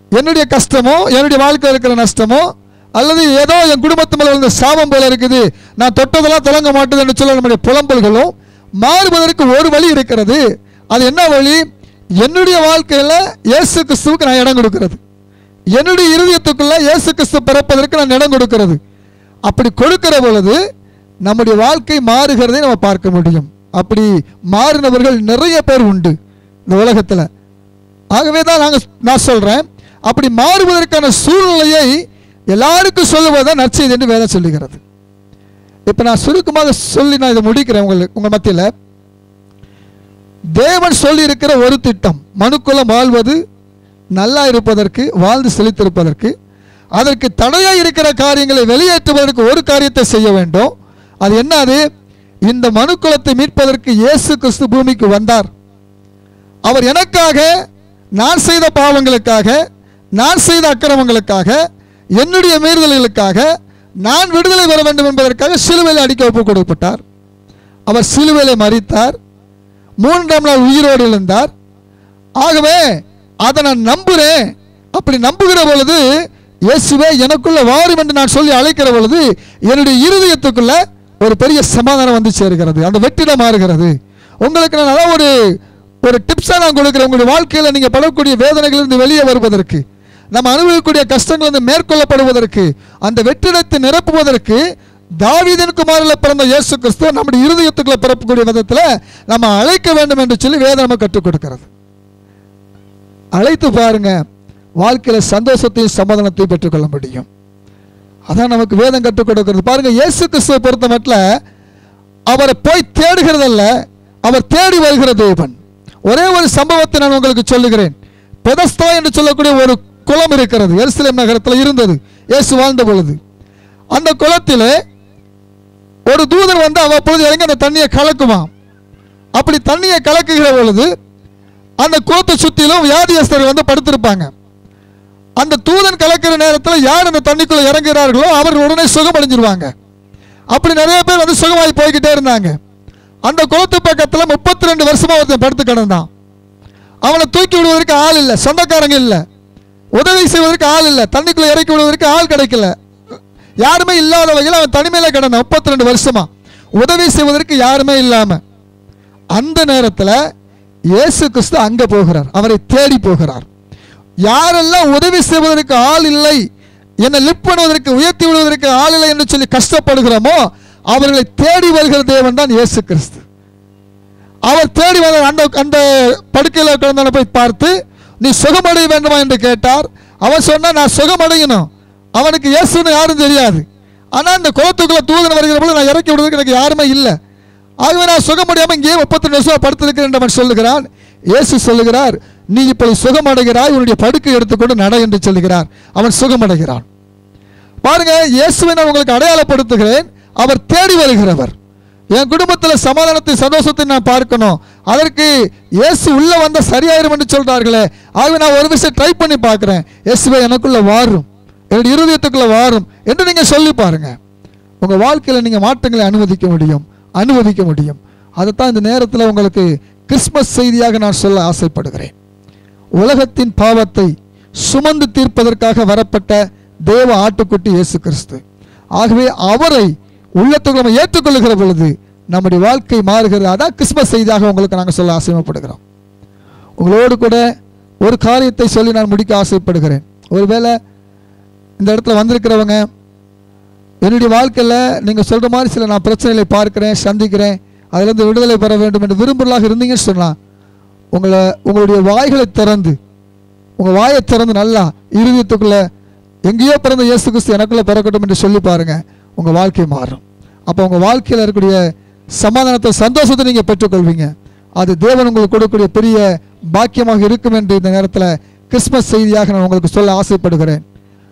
என்னுடைய கஷ்டமோ என்னுடைய வாழ்க்கையில் இருக்கிற நஷ்டமோ அல்லது ஏதோ என் குடும்பத்து மேலே இருந்த சாபம் போல இருக்குது நான் தொட்டதெல்லாம் தொடங்க மாட்டேது என்று சொல்ல நம்முடைய புலம்பல்களும் மாறுவதற்கு ஒரு வழி இருக்கிறது அது என்ன வழி என்னுடைய வாழ்க்கையில் இயேசு கிறிஸ்துவுக்கு நான் இடம் கொடுக்கிறது என்னுடைய இருதயத்துக்குள்ள இயேசு கிறிஸ்து பிறப்பதற்கு நான் இடம் கொடுக்கிறது அப்படி கொடுக்கிற பொழுது நம்முடைய வாழ்க்கை மாறுகிறதை நம்ம பார்க்க முடியும் அப்படி மாறினவர்கள் நிறைய பேர் உண்டு இந்த உலகத்தில் ஆகவே தான் நாங்கள் நான் சொல்கிறேன் அப்படி மாறுவதற்கான சூழ்நிலையை எல்லாருக்கும் சொல்லுவதுதான் நற்செய்தி என்று வேதம் சொல்லுகிறது இப்போ நான் சுருக்கமாக சொல்லி நான் இதை முடிக்கிறேன் உங்களுக்கு உங்கள் மத்தியில் தேவன் சொல்லியிருக்கிற ஒரு திட்டம் மனுக்குலம் வாழ்வது நல்லா இருப்பதற்கு வாழ்ந்து செழித்திருப்பதற்கு அதற்கு தடையாக இருக்கிற காரியங்களை வெளியேற்றுவதற்கு ஒரு காரியத்தை செய்ய வேண்டும் அது என்ன அது இந்த மனுக்குலத்தை மீட்பதற்கு இயேசு கிறிஸ்து பூமிக்கு வந்தார் அவர் எனக்காக நான் செய்த பாவங்களுக்காக நான் செய்த அக்கிரமங்களுக்காக என்னுடைய மீறுதல்களுக்காக நான் விடுதலை பெற வேண்டும் என்பதற்காக சிலுவையில் அடிக்க ஒப்புக் கொடுக்கப்பட்டார் அவர் சிலுவையிலே மறித்தார் மூன்றாம் நாள் உயிரோடு எழுந்தார் ஆகவே அதை நான் நம்புகிறேன் அப்படி நம்புகிற பொழுது இயேசுவே எனக்குள்ள வாரும் என்று நான் சொல்லி அழைக்கிற பொழுது என்னுடைய இருதயத்துக்குள்ள ஒரு பெரிய சமாதானம் வந்து சேருகிறது அந்த வெற்றிடம் மாறுகிறது உங்களுக்கு நான் அதான் ஒரு ஒரு டிப்ஸாக நான் கொடுக்குறேன் உங்களுடைய வாழ்க்கையில் நீங்கள் படக்கூடிய வேதனைகளிலிருந்து வெளியே வருவதற்கு நம்ம அனுபவிக்கக்கூடிய கஷ்டங்கள் வந்து மேற்கொள்ளப்படுவதற்கு அந்த வெற்றிடத்தை நிரப்புவதற்கு தாவீதின் குமாரில் பிறந்த இயேசு கிறிஸ்து நம்முடைய இருதயத்துக்குள்ள பிறப்பக்கூடிய விதத்தில் நம்ம அழைக்க வேண்டும் என்று சொல்லி வேதம் நம்ம கற்றுக் கொடுக்கிறது அழைத்து பாருங்க வாழ்க்கையில சந்தோஷத்தையும் சமாதானத்தையும் பெற்றுக்கொள்ள முடியும் அதான் நமக்கு வேதம் கற்றுக் கொடுக்கிறது பாருங்க இயேசு கிறிஸ்துவை பொறுத்த மட்டும் அவரை போய் தேடுகிறதல்ல அவர் தேடி வருகிற தேவன் ஒரே ஒரு சம்பவத்தை நான் உங்களுக்கு சொல்லுகிறேன் பெதஸ்தா என்று சொல்லக்கூடிய ஒரு குளம் இருக்கிறது எருசலேம் நகரத்தில் இருந்தது இயேசு வாழ்ந்த பொழுது அந்த குளத்திலே ஒரு தூதன் வந்து அவ்வப்பொழுது இறங்கி அந்த தண்ணியை கலக்குவான் அப்படி தண்ணியை கலக்குகிற பொழுது அந்த குளத்தை சுற்றிலும் வியாதியஸ்தர்கள் வந்து படுத்திருப்பாங்க அந்த தூதன் கலக்கிற நேரத்தில் யார் அந்த தண்ணிக்குள்ள இறங்குகிறார்களோ அவர் உடனே சுகமடைஞ்சிருவாங்க அப்படி நிறைய பேர் வந்து சுகமாகி போய்கிட்டே இருந்தாங்க அந்த குளத்து பக்கத்தில் முப்பத்தி ரெண்டு வருஷமா ஒருத்தன் படுத்து கிடந்தான் அவனை தூக்கி விடுவதற்கு ஆள் இல்லை சொந்தக்காரங்க இல்லை உதவி செய்வதற்கு ஆள் இல்லை தண்ணிக்குள்ள இறக்கி விடுவதற்கு ஆள் கிடைக்கல யாருமே இல்லாத வகையில் அவன் தனிமையில கிடந்தான் முப்பத்தி ரெண்டு வருஷமா உதவி செய்வதற்கு யாருமே இல்லாம அந்த நேரத்தில் இயேசு கிறிஸ்து அங்க போகிறார் அவரை தேடி போகிறார் யாரெல்லாம் உதவி செய்வதற்கு ஆள் இல்லை என்னை லிப் பண்ணுவதற்கு உயர்த்தி விடுவதற்கு ஆள் இல்லை என்று சொல்லி கஷ்டப்படுகிறோமோ அவர்களை தேடி வருகிற தேவன் தான் இயேசு கிறிஸ்து அவர் தேடி வந்த அந்த அந்த படுக்கையில் கிடந்தவனை போய் பார்த்து நீ சுகமடைய வேண்டுமா என்று கேட்டார் அவன் சொன்னா நான் சுகமடையணும் அவனுக்கு இயேசுன்னு யாரும் தெரியாது ஆனால் இந்த குளத்துக்குள்ள தூதன் வருகிற போது நான் இறக்கி விடுவதற்கு எனக்கு யாருமே இல்லை ஆகவே நான் சுகமடையாமல் இங்கே முப்பத்தி ரெண்டு வருஷம் படுத்திருக்கிறேன் என்று அவன் சொல்லுகிறான் இயேசு சொல்லுகிறார் நீ இப்படி சுகமடைகிறாய் உன்னுடைய படுக்கை எடுத்துக்கொண்டு நட என்று சொல்லுகிறார் அவன் சுகமடைகிறான் பாருங்க இயேசுவை நான் உங்களுக்கு அடையாளப்படுத்துகிறேன் அவர் தேடி வருகிறவர் என் குடும்பத்தில் சமாதானத்தை சந்தோஷத்தை நான் பார்க்கணும் அதற்கு இயேசு உள்ள வந்த சரியாயிரும் என்று சொல்றார்களே ஆகவே நான் ஒரு விஷயம் ட்ரை பண்ணி பார்க்கிறேன் இயேசுவை எனக்குள்ள வாரும் என்னுடைய இருதயத்துக்குள்ள வாரும் என்று நீங்க சொல்லி பாருங்க உங்க வாழ்க்கையில நீங்க மாற்றங்களை அனுமதிக்க முடியும் அனுபவிக்க முடியும் அதைத்தான் இந்த நேரத்தில் உங்களுக்கு கிறிஸ்மஸ் செய்தியாக நான் சொல்ல ஆசைப்படுகிறேன் உலகத்தின் பாவத்தை சுமந்து தீர்ப்பதற்காக வரப்பட்ட தேவ ஆட்டுக்குட்டி இயேசு கிறிஸ்து ஆகவே அவரை உள்ளத்துக்கு நம்ம ஏற்றுக்கொள்ளுகிற பொழுது நம்முடைய வாழ்க்கை மாறுகிறது அதான் கிறிஸ்மஸ் செய்தியாக உங்களுக்கு நாங்கள் சொல்ல ஆசைப்படுகிறோம் உங்களோடு கூட ஒரு காரியத்தை சொல்லி நான் முடிக்க ஆசைப்படுகிறேன் ஒருவேளை இந்த இடத்துல வந்திருக்கிறவங்க என்னுடைய வாழ்க்கையில் நீங்கள் சொல்கிற மாதிரி சில நான் பிரச்சனைகளை பார்க்கிறேன் சந்திக்கிறேன் அதிலிருந்து விடுதலை பெற வேண்டும் என்று விரும்புவதாக இருந்தீங்கன்னு சொன்னால் உங்களை உங்களுடைய வாய்களை திறந்து உங்கள் வாயை திறந்து நல்லா இருதயத்துக்குள்ள எங்கேயோ பிறந்த இயேசு கிறிஸ்து எனக்குள்ள பிறக்கட்டும் என்று சொல்லி பாருங்க உங்கள் வாழ்க்கை மாறும் அப்போ உங்கள் வாழ்க்கையில் இருக்கக்கூடிய சமாதானத்தை சந்தோஷத்தை நீங்கள் பெற்றுக்கொள்வீங்க அது தேவன் உங்களுக்கு கொடுக்கக்கூடிய பெரிய பாக்கியமாக இருக்கும் என்று இந்த நேரத்தில் கிறிஸ்மஸ் செய்தியாக நான் உங்களுக்கு சொல்ல ஆசைப்படுகிறேன்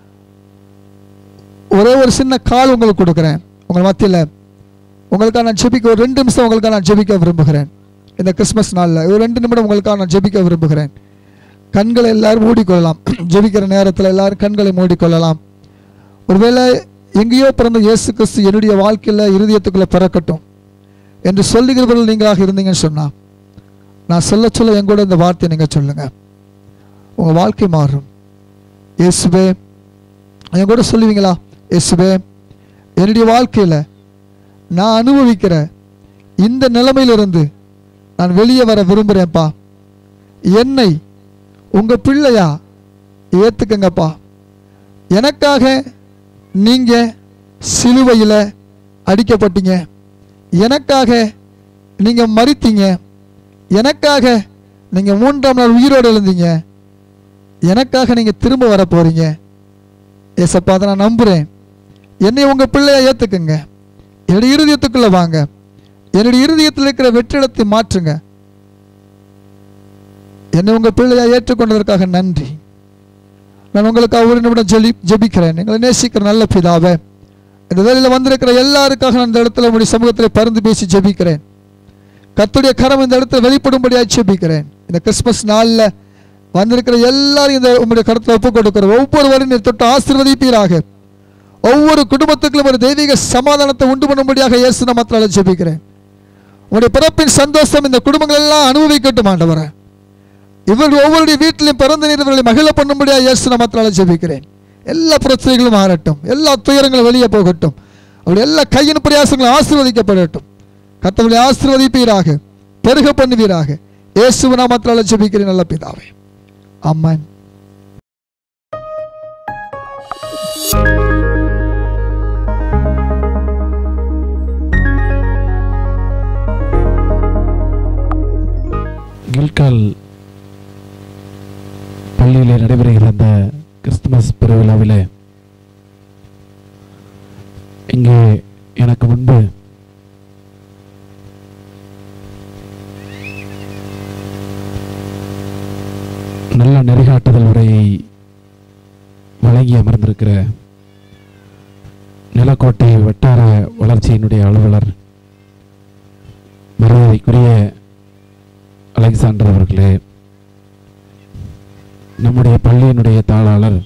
ஒரே ஒரு சின்ன கால் உங்களுக்கு கொடுக்குறேன் உங்கள் மத்தியில் உங்களுக்காக நான் ஜெபிக்க ஒரு ரெண்டு நிமிஷம் உங்களுக்காக நான் ஜெபிக்க விரும்புகிறேன் இந்த கிறிஸ்மஸ் நாளில் ஒரு ரெண்டு நிமிடம் உங்களுக்காக நான் ஜெபிக்க விரும்புகிறேன் கண்களை எல்லாரும் மூடிக்கொள்ளலாம் ஜெபிக்கிற நேரத்தில் எல்லாரும் கண்களை மூடிக்கொள்ளலாம் ஒருவேளை எங்கேயோ பிறந்த இயேசு கிறிஸ்து என்னுடைய வாழ்க்கையில் இருதயத்துக்குள்ளே பிறக்கட்டும் என்று சொல்லுகிறவர்கள் நீங்களாக இருந்தீங்கன்னு சொன்னால் நான் சொல்ல சொல்ல எங்கூட இந்த வார்த்தையை நீங்கள் சொல்லுங்கள் உங்கள் வாழ்க்கை மாறும் இயேசுவே என் கூட சொல்லுவீங்களா இயேசுவே என்னுடைய வாழ்க்கையில் நான் அனுபவிக்கிற இந்த நிலைமையிலிருந்து நான் வெளியே வர விரும்புகிறேன்ப்பா என்னை உங்கள் பிள்ளையா ஏற்றுக்கங்கப்பா எனக்காக நீங்கள் சிலுவையில் அடிக்கப்பட்டீங்க எனக்காக நீங்கள் மறித்தீங்க எனக்காக நீங்கள் மூன்றாம் நாள் உயிரோடு எழுந்தீங்க எனக்காக நீங்கள் திரும்ப வர போகிறீங்க ஏசப்பா அதை நான் நம்புகிறேன் என்னை உங்கள் பிள்ளையா ஏற்றுக்குங்க என்னுடைய இருதயத்துக்குள்ளே வாங்க என்னுடைய இருதயத்தில் இருக்கிற வெற்றிடத்தை மாற்றுங்க என்னை உங்கள் பிள்ளையா ஏற்றுக்கொண்டதற்காக நன்றி நான் உங்களுக்காக ஒரு நிமிடம் ஜெலி ஜெபிக்கிறேன் எங்களை நேசிக்கிற நல்ல பிதாவே இந்த வேலையில் வந்திருக்கிற எல்லாருக்காக நான் இந்த இடத்துல உங்களுடைய சமூகத்தில் பறந்து பேசி ஜெபிக்கிறேன் கர்த்தருடைய கரம் இந்த இடத்துல வெளிப்படும்படியாக ஜெபிக்கிறேன் இந்த கிறிஸ்மஸ் நாளில் வந்திருக்கிற எல்லாரும் இந்த உங்களுடைய கருத்தில் ஒப்பு கொடுக்கிற ஒவ்வொருவரையும் நீர் தொட்டு ஆசீர்வதிப்பீராக ஒவ்வொரு குடும்பத்துக்குள்ளும் ஒரு தெய்வீக சமாதானத்தை உண்டு பண்ணும்படியாக இயேசு நாமத்தால் ஜெபிக்கிறேன் உங்களுடைய பிறப்பின் சந்தோஷம் இந்த குடும்பங்கள் எல்லாம் அனுபவிக்கட்டும் ஆண்டவரே இவர்கள் ஒவ்வொருடைய வீட்டிலையும் பிறந்த நீர் இவர்களை மகிழ பண்ணும்படியாக இயேசு நாமத்தால் ஜெபிக்கிறேன் எல்லா பிரச்சனைகளும் மாறட்டும் எல்லா துயரங்களும் வெளியே போகட்டும் அவருடைய எல்லா கையின் பிரயாசங்களும் ஆசீர்வதிக்கப்படட்டும் கர்த்தவர்களை ஆசீர்வதிப்பீராக பெருக பண்ணுவீராக இயேசு நாமத்தால் ஜெபிக்கிறேன் நல்ல பிதாவே அம்மன் கில்கால் பள்ளியிலே நடைபெறுகிற அந்த கிறிஸ்துமஸ் பெருவிழாவிலே இங்கே எனக்கு முன்பு நல்ல நெறிகாட்டுதல் உரையை வழங்கி அமர்ந்திருக்கிற நிலக்கோட்டை வட்டார வளர்ச்சியினுடைய அலுவலர் மரியாதைக்குரிய அலெக்சாண்டர் அவர்களே நம்முடைய பள்ளியினுடைய தாளாளர்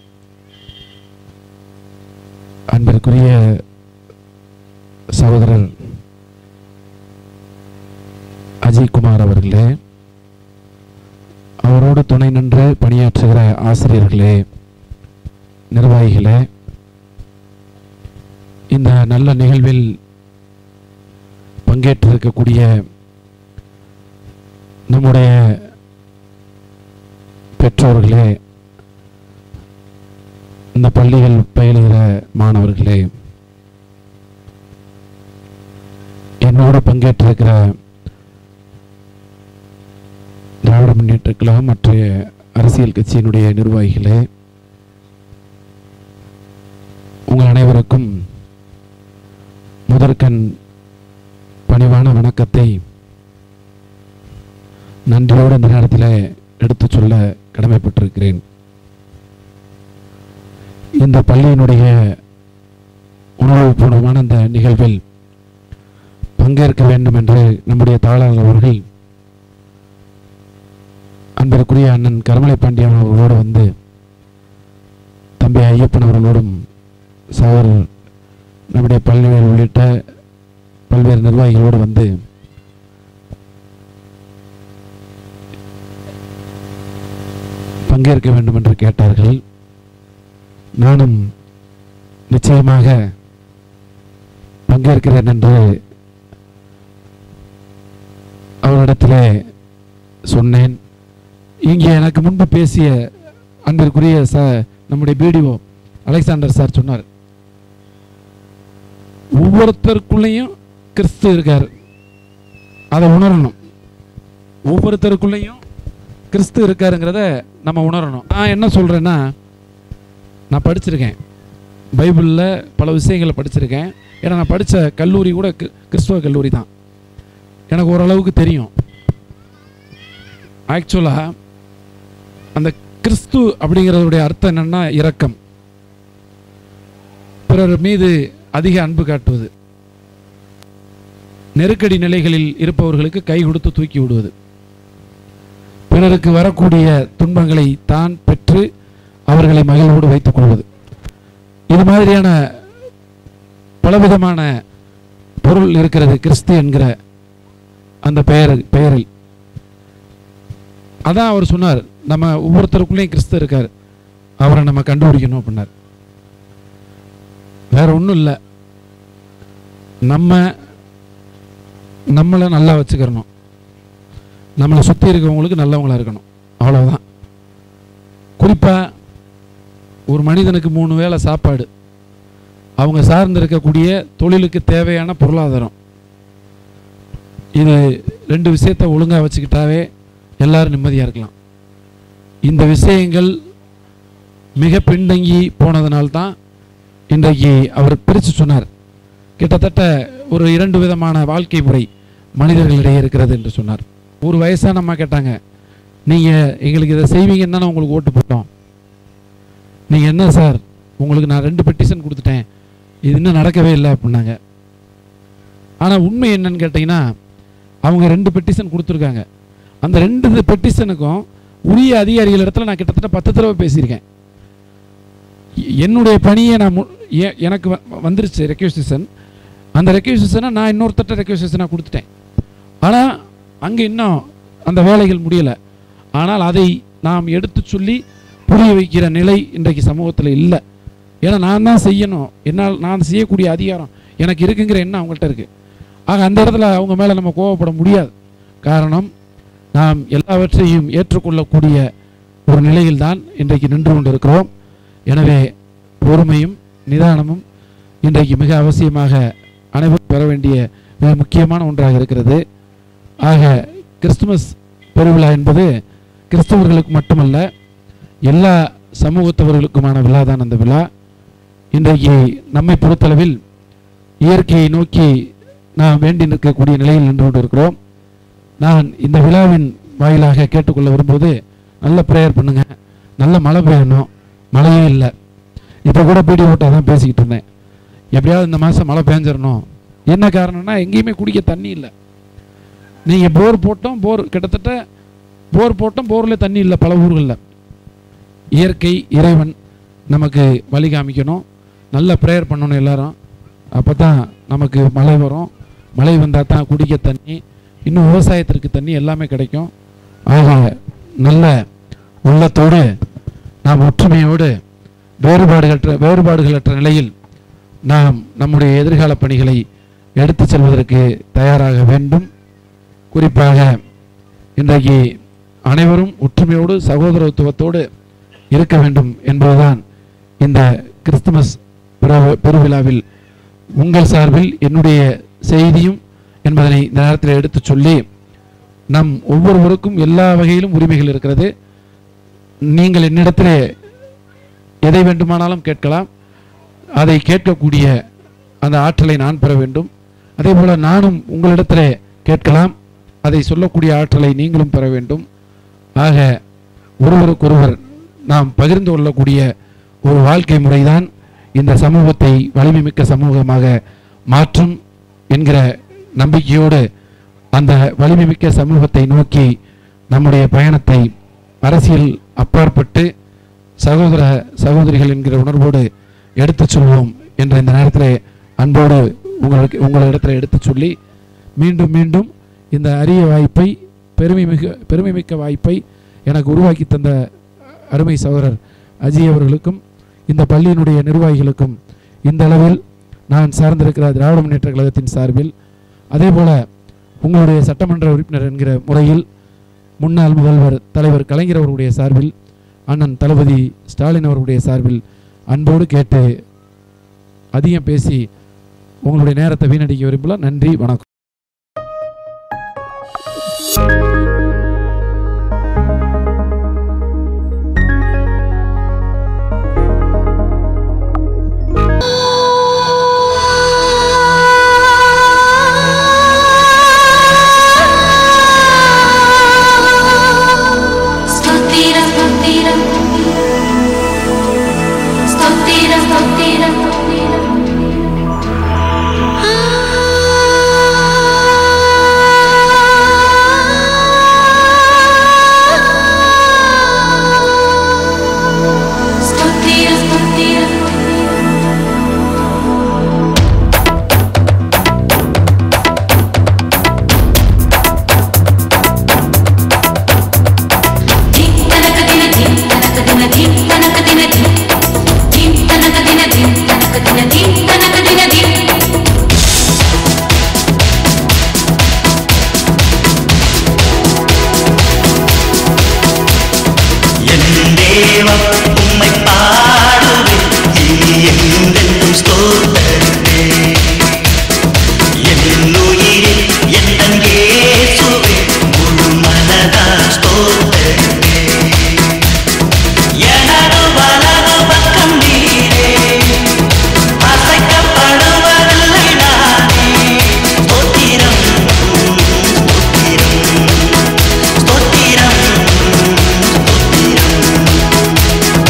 அன்பிற்குரிய சகோதரர் அஜய்குமார் அவர்களே அவரோடு துணை நின்று பணியாற்றுகிற ஆசிரியர்களே நிர்வாகிகளே இந்த நல்ல நிகழ்வில் பங்கேற்றிருக்கக்கூடிய நம்முடைய பெற்றோர்களே இந்த பள்ளிகள் பயிலுகிற மாணவர்களே என்னோட பங்கேற்றிருக்கிற திராவிட முன்னேற்ற கழகம் மற்ற அரசியல் கட்சியினுடைய நிர்வாகிகளே உங்கள் அனைவருக்கும் முதற்கண் பணிவான வணக்கத்தை நன்றியோடு இந்த நேரத்தில் எடுத்து சொல்ல கடமைப்பட்டிருக்கிறேன் இந்த பள்ளியினுடைய உணர்வுபூர்வமான இந்த நிகழ்வில் பங்கேற்க வேண்டும் என்று நம்முடைய தாளாளர் அவர்கள் அன்பிற்குரிய அண்ணன் கருமலை பாண்டியன் அவர்களோடு வந்து தம்பி ஐயப்பன் அவர்களோடும் சகோதரர் நம்முடைய பள்ளிகள் உள்ளிட்ட பல்வேறு நிர்வாகிகளோடு வந்து பங்கேற்க வேண்டும் என்று கேட்டார்கள் நானும் நிச்சயமாக பங்கேற்கிறேன் என்று அவரிடத்திலே சொன்னேன் இங்கே எனக்கு முன்பு பேசிய அன்பிற்குரிய ச நம்முடைய பிடிஓ அலெக்சாண்டர் சார் சொன்னார் ஒவ்வொருத்தருக்குள்ளேயும் கிறிஸ்து இருக்கார் அதை உணரணும் ஒவ்வொருத்தருக்குள்ளேயும் கிறிஸ்து இருக்காருங்கிறத நம்ம உணரணும் நான் என்ன சொல்கிறேன்னா நான் படிச்சிருக்கேன் பைபிளில் பல விஷயங்களை படிச்சிருக்கேன் ஏன்னா நான் படித்த கல்லூரி கூட கி- கிறிஸ்துவ கல்லூரி தான் எனக்கு ஓரளவுக்கு தெரியும் ஆக்சுவலாக அந்த கிறிஸ்து அப்படிங்கிறதுடைய அர்த்தம் என்னன்னா இரக்கம் பிறர் மீது அதிக அன்பு காட்டுவது நெருக்கடி நிலைகளில் இருப்பவர்களுக்கு கை கொடுத்து தூக்கி விடுவது பிறருக்கு வரக்கூடிய துன்பங்களை தான் பெற்று அவர்களை மகிழ்வோடு வைத்துக் கொள்வது இது மாதிரியான பலவிதமான பொருள் இருக்கிறது கிறிஸ்து என்கிற அந்த பெயர் பெயரில் அதான் அவர் சொன்னார் நம்ம ஒவ்வொருத்தருக்குள்ளேயும் கிறிஸ்து இருக்கார் அவரை நம்ம கண்டுபிடிக்கணும் அப்படின்னார் வேற ஒன்றும் இல்லை நம்ம நம்மளை நல்லா வச்சுக்கிறணும் நம்மளை சுற்றி இருக்கவங்களுக்கு நல்லவங்களா இருக்கணும் அவ்வளவுதான் குறிப்பாக ஒரு மனிதனுக்கு மூணு வேளை சாப்பாடு அவங்க சார்ந்து இருக்கக்கூடிய தொழிலுக்கு தேவையான பொருளாதாரம் இது ரெண்டு விஷயத்தை ஒழுங்காக வச்சுக்கிட்டாவே எல்லாரும் நிம்மதியாக இருக்கலாம் இந்த விஷயங்கள் மிக பின்தங்கி போனதனால்தான் இன்றைக்கு அவர் பிரித்து சொன்னார் கிட்டத்தட்ட ஒரு இரண்டு விதமான வாழ்க்கை முறை மனிதர்களிடையே இருக்கிறது என்று சொன்னார் ஒரு வயசான அம்மா கேட்டாங்க நீங்கள் எங்களுக்கு இதை செய்வீங்கன்னு தானே உங்களுக்கு ஓட்டு போட்டோம் நீங்கள் என்ன சார் உங்களுக்கு நான் ரெண்டு பெட்டிஷன் கொடுத்துட்டேன் இது இன்னும் நடக்கவே இல்லை அப்படின்னாங்க ஆனால் உண்மை என்னன்னு கேட்டிங்கன்னா அவங்க ரெண்டு பெட்டிஷன் கொடுத்துருக்காங்க அந்த ரெண்டு பெட்டிஷனுக்கும் உரிய அதிகாரிகள் இடத்துல நான் கிட்டத்தட்ட பத்து தடவை பேசியிருக்கேன் எ- என்னுடைய பணியை நான் மு- எ- எனக்கு வ- வந்துருச்சு ரெக்யூசிஷன் அந்த ரெக்யூசிஷனை நான் இன்னொருத்தட்ட ரெக்யூசிஷனாக கொடுத்துட்டேன் ஆனால் அங்கே இன்னும் அந்த வேலைகள் முடியலை ஆனால் அதை நாம் எடுத்து சொல்லி புரிய வைக்கிற நிலை இன்றைக்கு சமூகத்தில் இல்லை ஏன்னா நான் தான் செய்யணும் என்னால் நான் செய்யக்கூடிய அதிகாரம் எனக்கு இருக்குங்கிற எண்ணம் அவங்கள்ட்ட இருக்குது ஆக அந்த இடத்துல அவங்க மேலே நம்ம கோவப்பட முடியாது காரணம் நாம் எல்லாவற்றையும் ஏற்றுக்கொள்ளக்கூடிய ஒரு நிலையில்தான் இன்றைக்கு நின்று கொண்டிருக்கிறோம் எனவே பொறுமையும் நிதானமும் இன்றைக்கு மிக அவசியமாக அனைவரும் பெற வேண்டிய மிக முக்கியமான ஒன்றாக இருக்கிறது ஆக கிறிஸ்துமஸ் பெருவிழா என்பது கிறிஸ்தவர்களுக்கு மட்டுமல்ல எல்லா சமூகத்தவர்களுக்குமான விழா தான் அந்த விழா இன்றைக்கு நம்மை பொறுத்தளவில் இயற்கையை நோக்கி நாம் வேண்டி நிற்கக்கூடிய நிலையில் நின்று கொண்டிருக்கிறோம் நான் இந்த விழாவின் வாயிலாக கேட்டுக்கொள்ள வரும்போது நல்ல ப்ரேயர் பண்ணுங்க நல்ல மழை பெய்யணும் மழையே இல்லை இப்போ கூட பீடி ஓட்டாக தான் பேசிக்கிட்டு இருந்தேன் எப்படியாவது இந்த மாதம் மழை பெஞ்சிடணும் என்ன காரணம்னா எங்கேயுமே குடிக்க தண்ணி இல்லை நீங்கள் போர் போட்டோம் போர் கிட்டத்தட்ட போர் போட்டோம் போரில் தண்ணி இல்லை பல ஊர்களில் இயற்கை இறைவன் நமக்கு வழி காமிக்கணும் நல்ல ப்ரேயர் பண்ணணும் எல்லாரும் அப்போ தான் நமக்கு மழை வரும் மழை வந்தால் தான் குடிக்க தண்ணி இன்னும் விவசாயத்திற்கு தண்ணி எல்லாமே கிடைக்கும் ஆக நல்ல உள்ளத்தோடு நாம் ஒற்றுமையோடு வேறுபாடுகளற்ற வேறுபாடுகளற்ற நிலையில் நாம் நம்முடைய எதிர்கால பணிகளை எடுத்துச் செல்வதற்கு தயாராக வேண்டும் குறிப்பாக இன்றைக்கு அனைவரும் ஒற்றுமையோடு சகோதரத்துவத்தோடு இருக்க வேண்டும் என்பதுதான் இந்த கிறிஸ்துமஸ் பெரு- பெருவிழாவில் உங்கள் சார்பில் என்னுடைய செய்தியும் என்பதனை இந்த நேரத்தில் எடுத்துச் சொல்லி நம் ஒவ்வொருவருக்கும் எல்லா வகையிலும் உரிமைகள் இருக்கிறது நீங்கள் என்னிடத்திலே எதை வேண்டுமானாலும் கேட்கலாம் அதை கேட்கக்கூடிய அந்த ஆற்றலை நான் பெற வேண்டும் அதே போல நானும் உங்களிடத்திலே கேட்கலாம் அதை சொல்லக்கூடிய ஆற்றலை நீங்களும் பெற வேண்டும் ஆக ஒருவருக்கொருவர் நாம் பகிர்ந்து கொள்ளக்கூடிய ஒரு வாழ்க்கை முறைதான் இந்த சமூகத்தை வலிமைமிக்க சமூகமாக மாற்றும் என்கிற நம்பிக்கையோடு அந்த வலிமைமிக்க சமூகத்தை நோக்கி நம்முடைய பயணத்தை அரசியல் அப்பாற்பட்டு சகோதர சகோதரிகள் என்கிற உணர்வோடு எடுத்துச் சொல்வோம் என்ற இந்த நேரத்தில் அன்போடு உங்களுக்கு உங்களிடத்தில் எடுத்துச் சொல்லி மீண்டும் மீண்டும் இந்த அரிய வாய்ப்பை பெருமை மிக பெருமை மிக்க வாய்ப்பை எனக்கு உருவாக்கி தந்த அருமை சகோதரர் அஜய் அவர்களுக்கும் இந்த பள்ளியினுடைய நிர்வாகிகளுக்கும் இந்த அளவில் நான் சார்ந்திருக்கிற திராவிட முன்னேற்ற கழகத்தின் சார்பில் அதே போல உங்களுடைய சட்டமன்ற உறுப்பினர் என்கிற முறையில் முன்னாள் முதல்வர் தலைவர் கலைஞர் அவர்களுடைய சார்பில் அண்ணன் தளபதி ஸ்டாலின் அவர்களுடைய சார்பில் அன்போடு கேட்டு அதிகம் பேசி உங்களுடைய நேரத்தை வீணடிக்க விரும்பல நன்றி வணக்கம் ஸ்தோத்திர ஸ்தோத்திர ஸ்தோத்திர ஸ்தோத்திர ஆ தேவா உம்மை பாடுவேன் இனி என்றென்றும் ஸ்தோத்தரிப்பே என் உயிரில் என் இயேசுவே முழு மனதா ஸ்தோத்தரிப்பே எனது வலது பக்கம் நீரே அசைக்கப்படுவதில்லை நானே ஸ்தோத்திரம் ஸ்தோத்திரம் ஸ்தோத்திரம்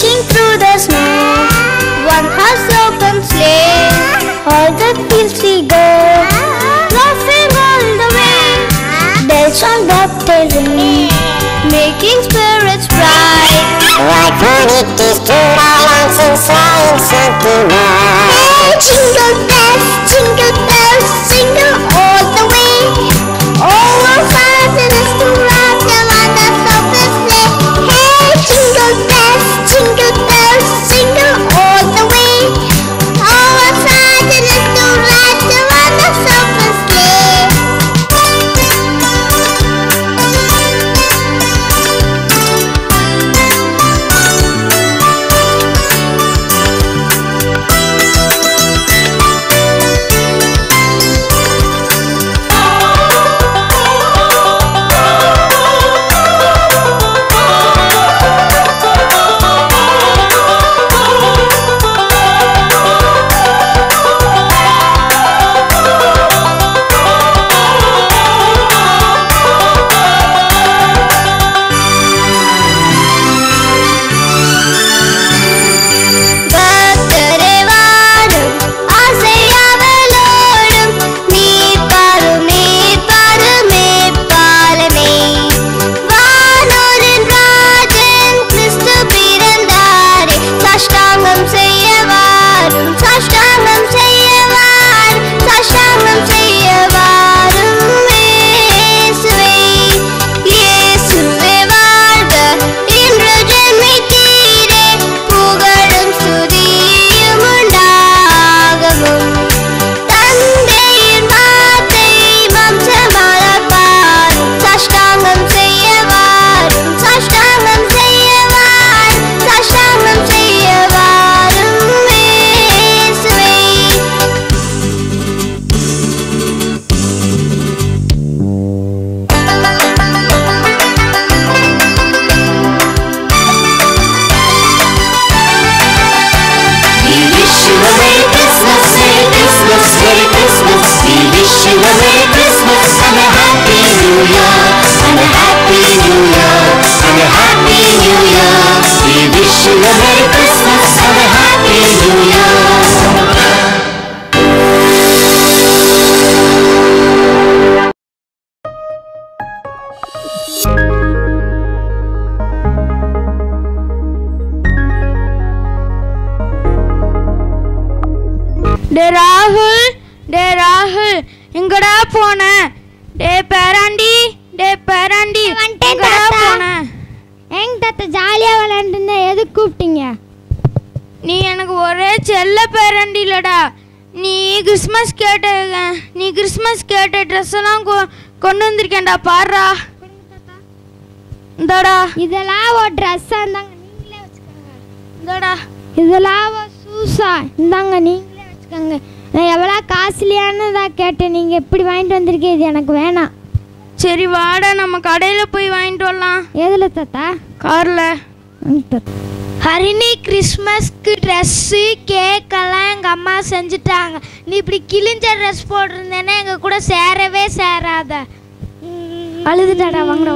dashing through the snow. One horse open sleigh, all the fields we go, laughing all the way. Bells on baptism, making spirits bright. Like honey is to islands and flying something right. Jingle bells, jingle bells, jingle all the way. All our fathers to ride them on the open sleigh. Hey, jingle bells, jingle bells, jingle all the way. All our fathers to ride them on the open sleigh. பக்தரே வாடும் ஆசை அவளோடும் நீர் பாரும் நீர் பாருமே பாலமே வானோரின் ராஜன் கிறிஸ்து பிறந்தாரே சாஷ்டாங்கம் செய்ய வாரும் சாஷ்டாங்கம் செய்ய வாரும் சாஷ்டாங்கம் செய்ய வாரும் இயேசுவே இயேசுவே வாழ்க இன்று ஜென்மித்தீரே புகழும் ஸ்துதியும் உண்டாகவும் தந்தையின் வார்த்தை வம்சமாகப் பாரும் சாஷ்டாங்கம் செய்ய வாரும் சாஷ்டாங்கம் செய்ய வாரும் சாஷ்டாங்கம் செய்ய வாரும் இயேசுவே We wish you a Merry Christmas, Merry Christmas, Merry Christmas. We wish you a Merry Christmas and a Happy New Year, and a Happy New Year, and a Happy New Year. We wish you a Merry Christmas and a Happy New Year. டே ராகுல் டே ராகுல் எங்கடா போன டே பேராண்டி டே பேராண்டி எங்கடா போன எங்க தாத்தா ஜாலியாக விளையாண்டுருந்தா எதுக்கு கூப்பிட்டீங்க நீ எனக்கு ஒரே செல்ல பேராண்டி இல்லடா நீ கிறிஸ்மஸ் கேட்ட நீ கிறிஸ்மஸ் கேட்ட ட்ரெஸ் எல்லாம் கொ- கொண்டு வந்திருக்கேன்டா பாருடா இந்தாடா இதெல்லாம் ஒரு ட்ரெஸ்ஸாக இருந்தாங்க நீங்களே வச்சுக்கோங்க இந்தாடா இதெல்லாம் ஒரு ஷூஸா இந்தாங்க நீங்களே வச்சுக்கோங்க நான் எவ்வளோ காஸ்ட்லியானதா கேட்டேன் நீங்கள் எப்படி வாங்கிட்டு வந்திருக்கீங்க இது எனக்கு வேணாம் சரி வாடா நம்ம கடையில் போய் வாங்கிட்டு வரலாம் எதில் தாத்தா காரில் வாங்க தாத்தா ஹரிணி கிறிஸ்மஸ்க்கு ட்ரெஸ்ஸு கேக்கெல்லாம் எங்கள் அம்மா செஞ்சுட்டாங்க நீ இப்படி கிழிஞ்ச ட்ரெஸ் போட்டிருந்தேன்னா எங்கள் கூட சேரவே சேராத அழுதுட்டாடா வாங்கடா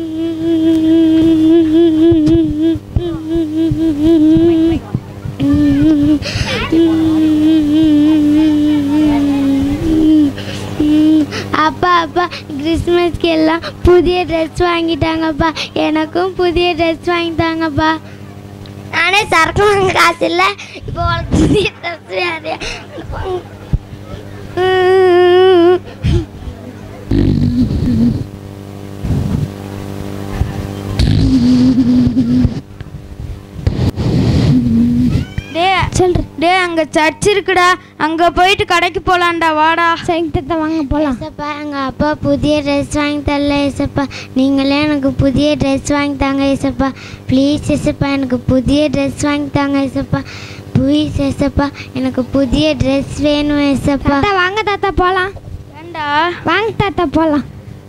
அப்பா அப்பா கிறிஸ்மஸ்க்கு எல்லாம் புதிய ட்ரெஸ் வாங்கிட்டாங்கப்பா எனக்கும் புதிய ட்ரெஸ் வாங்கிட்டாங்கப்பா நானே சரக்கு வாங்க காசு இல்லை இப்போ உனக்கு புதிய ட்ரெஸ் யாரு டே சொல்கிறேன் டே அங்க சர்ச் இருக்குடா அங்க போயிட்டு கடைக்கு போலாம்டா வாடா சரி தாத்தா வாங்க போகலாம் ஏசப்பா எங்கள் அப்பா புதிய ட்ரெஸ் வாங்கி தரல ஏசப்பா நீங்களே எனக்கு புதிய ட்ரெஸ் வாங்கி தாங்க ஏசப்பா ப்ளீஸ் ஏசப்பா எனக்கு புதிய ட்ரெஸ் வாங்கி தாங்க ஏசப்பா ப்ளீஸ் ஏசப்பா எனக்கு புதிய ட்ரெஸ் வேணும் ஏசப்பா தாத்தா வாங்க தாத்தா போகலாம் ஏண்டா வாங்க தாத்தா போகலாம்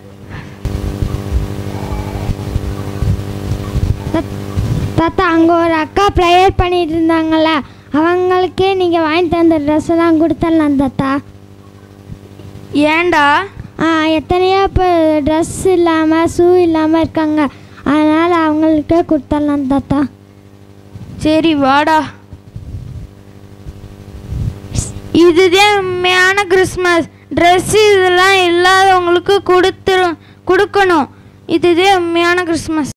தாத்தா அங்கே ஒரு அக்கா ப்ரேயர் பண்ணிட்டு இருந்தாங்கல்ல அவங்களுக்கே நீங்கள் வாங்கி தந்த ட்ரெஸ் எல்லாம் கொடுத்துடலாம் தாத்தா ஏண்டா ஆ எத்தனையோ இப்போ ட்ரெஸ் இல்லாமல் ஷூ இல்லாமல் இருக்காங்க அதனால் அவங்களுக்கே கொடுத்துடலாம் தாத்தா சரி வாடா இதுதான் உண்மையான கிறிஸ்மஸ் ட்ரெஸ் இதெல்லாம் இல்லாதவங்களுக்கு கொடுத்துரும் கொடுக்கணும் இதுதான் உண்மையான கிறிஸ்மஸ்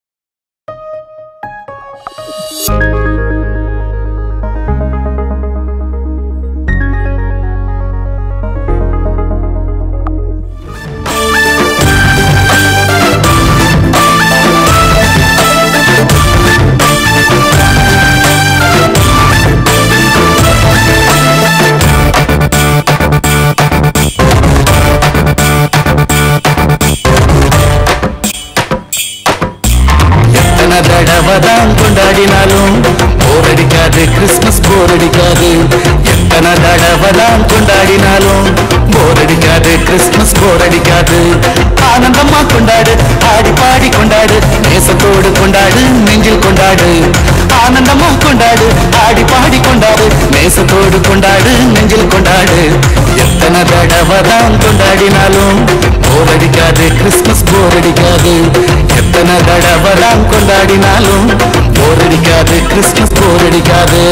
எத்தனை தடவை தான் கொண்டாடினாலும் போர் அடிக்காது கிறிஸ்மஸ் போர் அடிக்காது எத்தனை தடவை தான் கொண்டாடினாலும் போர் அடிக்காது கிறிஸ்மஸ் போர் அடிக்காது ஆனந்தமா கொண்டாடு ஆடி பாடி கொண்டாடு நேசத்தோடு கொண்டாடு நெஞ்சில் கொண்டாடு ஆனந்தமா கொண்டாடு ஆடி பாடி கொண்டாடு நேசத்தோடு கொண்டாடு நெஞ்சில் கொண்டாடு எத்தனை தடவை தான் கொண்டாடினாலும் போர் அடிக்காது கிறிஸ்மஸ் போர் அடிக்காது எத்தனை தடவை தான் கொண்டாடினாலும் போர் அடிக்காது கிறிஸ்மஸ் போர் அடிக்காது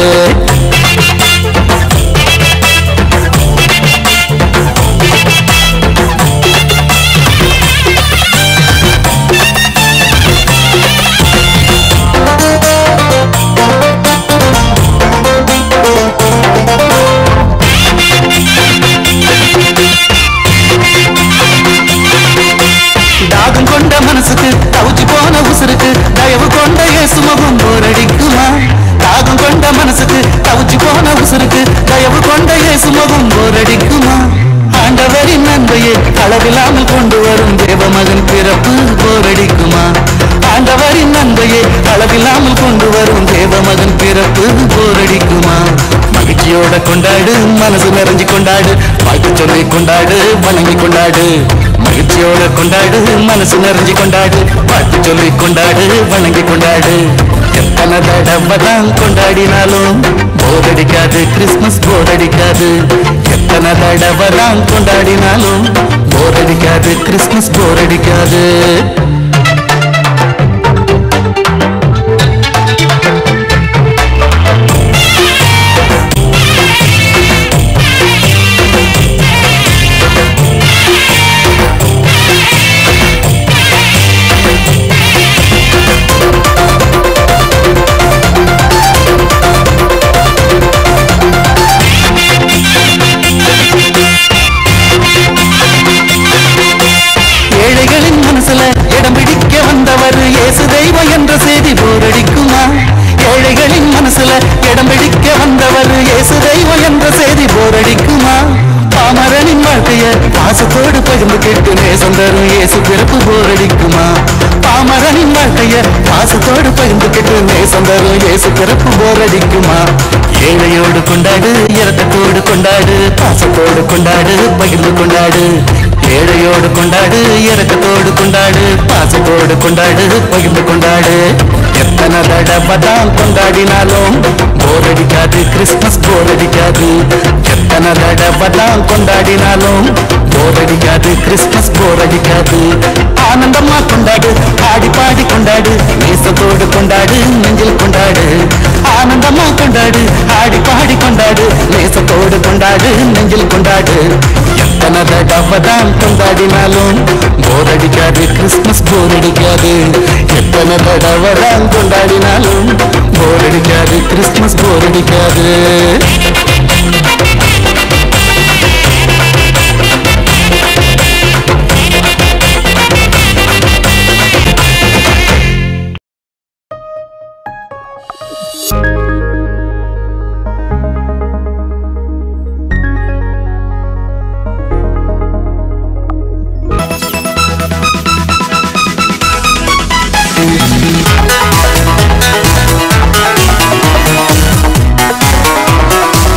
தாகம் கொண்ட மனசுக்கு தவிச்சு போன உசுருக்கு தயவு கொண்ட இயேசு முகம் போரடிக்குமா தாகம் கொண்ட மனசுக்கு தவிச்சு போன உசுருக்கு தயவு கொண்ட இயேசு முகம் போரடிக்குமா ஆண்டவரின் நன்மையை அளவில்லாமல் கொண்டு வரும் தேவமகன் பிறப்பு போரடிக்குமா ஆண்டவரின் நன்மையை அளவில்லாமல் கொண்டு வரும் தேவமகன் பிறப்பு போரடிக்குமா மகிழ்ச்சியோட கொண்டாடு மனசு நிறைஞ்சு கொண்டாடு வாழ்த்து சொல்லி கொண்டாடு வணங்கி கொண்டாடு மகிழ்ச்சியோட கொண்டாடு மனசு நிறைஞ்சு கொண்டாடு வாழ்த்து சொல்லி கொண்டாடு வணங்கி கொண்டாடு எத்தனை தடவை தான் கொண்டாடினாலும் போர் அடிக்காது கிறிஸ்மஸ் போர் அடிக்காது எத்தனை தடவை தான் கொண்டாடினாலும் போர் அடிக்காது கிறிஸ்மஸ் போர் அடிக்காது ஏழைகளின் மனசுல இடம் பிடிக்க வந்தவர் இயேசு தெய்வம் என்ற செய்தி போரடிக்குமா ஏழைகளின் மனசுல இடம் பிடிக்க வந்தவர் இயேசு தெய்வம் என்ற செய்தி போரடிக்குமா பாமரனின் வாழ்க்கைய பாசத்தோடு பகிர்ந்து கேட்டு நேசம் தரும் இயேசு பிறப்பு போரடிக்குமா பாமரனின் வாழ்க்கைய பாசத்தோடு பகிர்ந்து கேட்டு நேசம் தரும் இயேசு பிறப்பு போரடிக்குமா ஏழையோடு கொண்டாடு இரக்கத்தோடு கொண்டாடு பாசத்தோடு கொண்டாடு பகிர்ந்து கொண்டாடு ஏழையோடு கொண்டாடு இரக்கத்தோடு கொண்டாடு பாசத்தோடு கொண்டாடு பகிர்ந்து கொண்டாடு எத்தனை தடவை தான் கொண்டாடினாலும் போர் அடிக்காது கிறிஸ்மஸ் போர் அடிக்காது எத்தனை தடவை தான் கொண்டாடினாலும் போர் அடிக்காது கிறிஸ்மஸ் போர் அடிக்காது ஆனந்தமா கொண்டாடு ஆடி பாடி கொண்டாடு நேசத்தோடு கொண்டாடு நெஞ்சில் கொண்டாடு ஆனந்தமா கொண்டாடு ஆடி பாடி கொண்டாடு நேசத்தோடு கொண்டாடு நெஞ்சில் கொண்டாடு எத்தனை தடவை தான் கொண்டாடினாலும் போர் அடிக்காது கிறிஸ்மஸ் போர் அடிக்காது எத்தனை தடவை தான் கொண்டாடினாலும் போர் அடிக்காது கிறிஸ்மஸ் போர் அடிக்காது Thank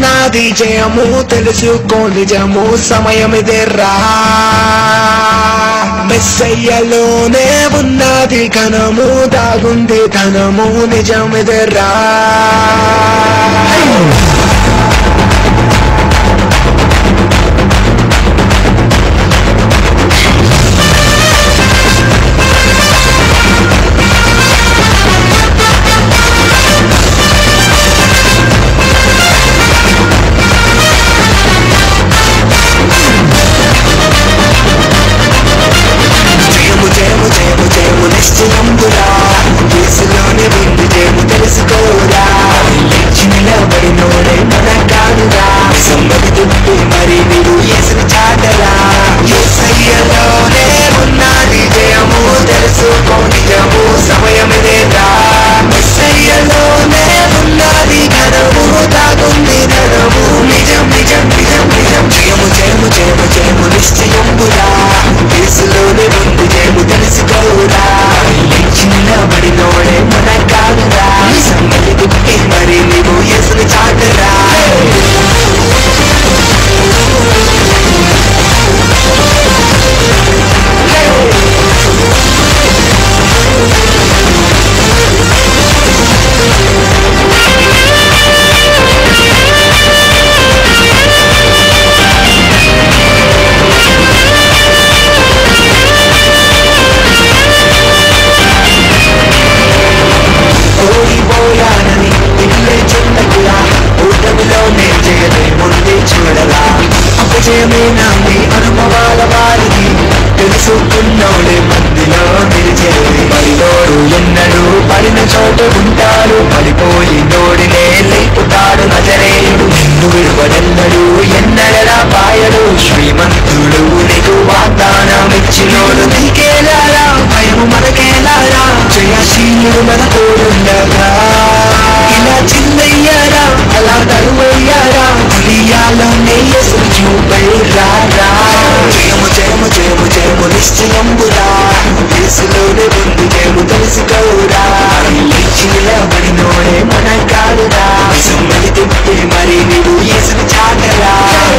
ఉన్నది జయము తెలుసుకో నిజము సమయమిదేరా మెస్సయ్యలోనే ఉన్నది ఘనము దాగుంది ధనము నిజమిదేరా జయము జయము జయము జయము నిశ్చయంబురా యేసులోనే ఉంది జయము తెలుసుకోరా లేచి నిలబడినోడే మన కాదురా సమ్మతి తుప్పి మరి నీవు యేసుని చాటరా యేసయ్యలోనే ఉన్నది జయము తెలుసుకో నిజము సమయమిదేరా యేసయ్యలోనే ఉన్నది ఘనము తాగుంది ధనము నిజం నిజం నిజం నిజం జయము జయము జయము జయము నిశ్చయంబురా యేసులోనే ఉంది జయము తెలుసుకోరా లేచి నిలబడినోడే మన కాదురా సమ్మతి తుప్పి మరి నీవు యేసుని చాటరా ఓడిపోయానని ఇల్లే చెందకురా ఓటమిలోనే జయమే ముందే చూడరా అపజయమే నాని అనుభవాల వారిది తెలుసుకున్నోడే మందిలో నిలిచేది పడినోడు ఎన్నడు పడిన చోట ఉంటాడు పడిపోయి నోడినే లేపుతాడు నజరేయుడు నిన్ను విడువడెన్నడు ఎన్నడరా పాయడు శ్రీమంతుడు నీకు వాగ్దానం ఇచ్చినోడు నీకేలారా భయము మనకేలారా జయశీలుడు మన తోడుండగా ఇలా చిన్నయ్యారా అలా తరువయ్యారా పులియాలోనే ఎసురు చూపయ్యారా జయము జయము జయము జయము నిశ్చయంబురా యేసులోనే ఉంది జయము తెలుసుకోరా లేచి నిలబడినోడే మన కాదురా సమ్మతి తిప్పి మరి నీవు యేసుని చాటరా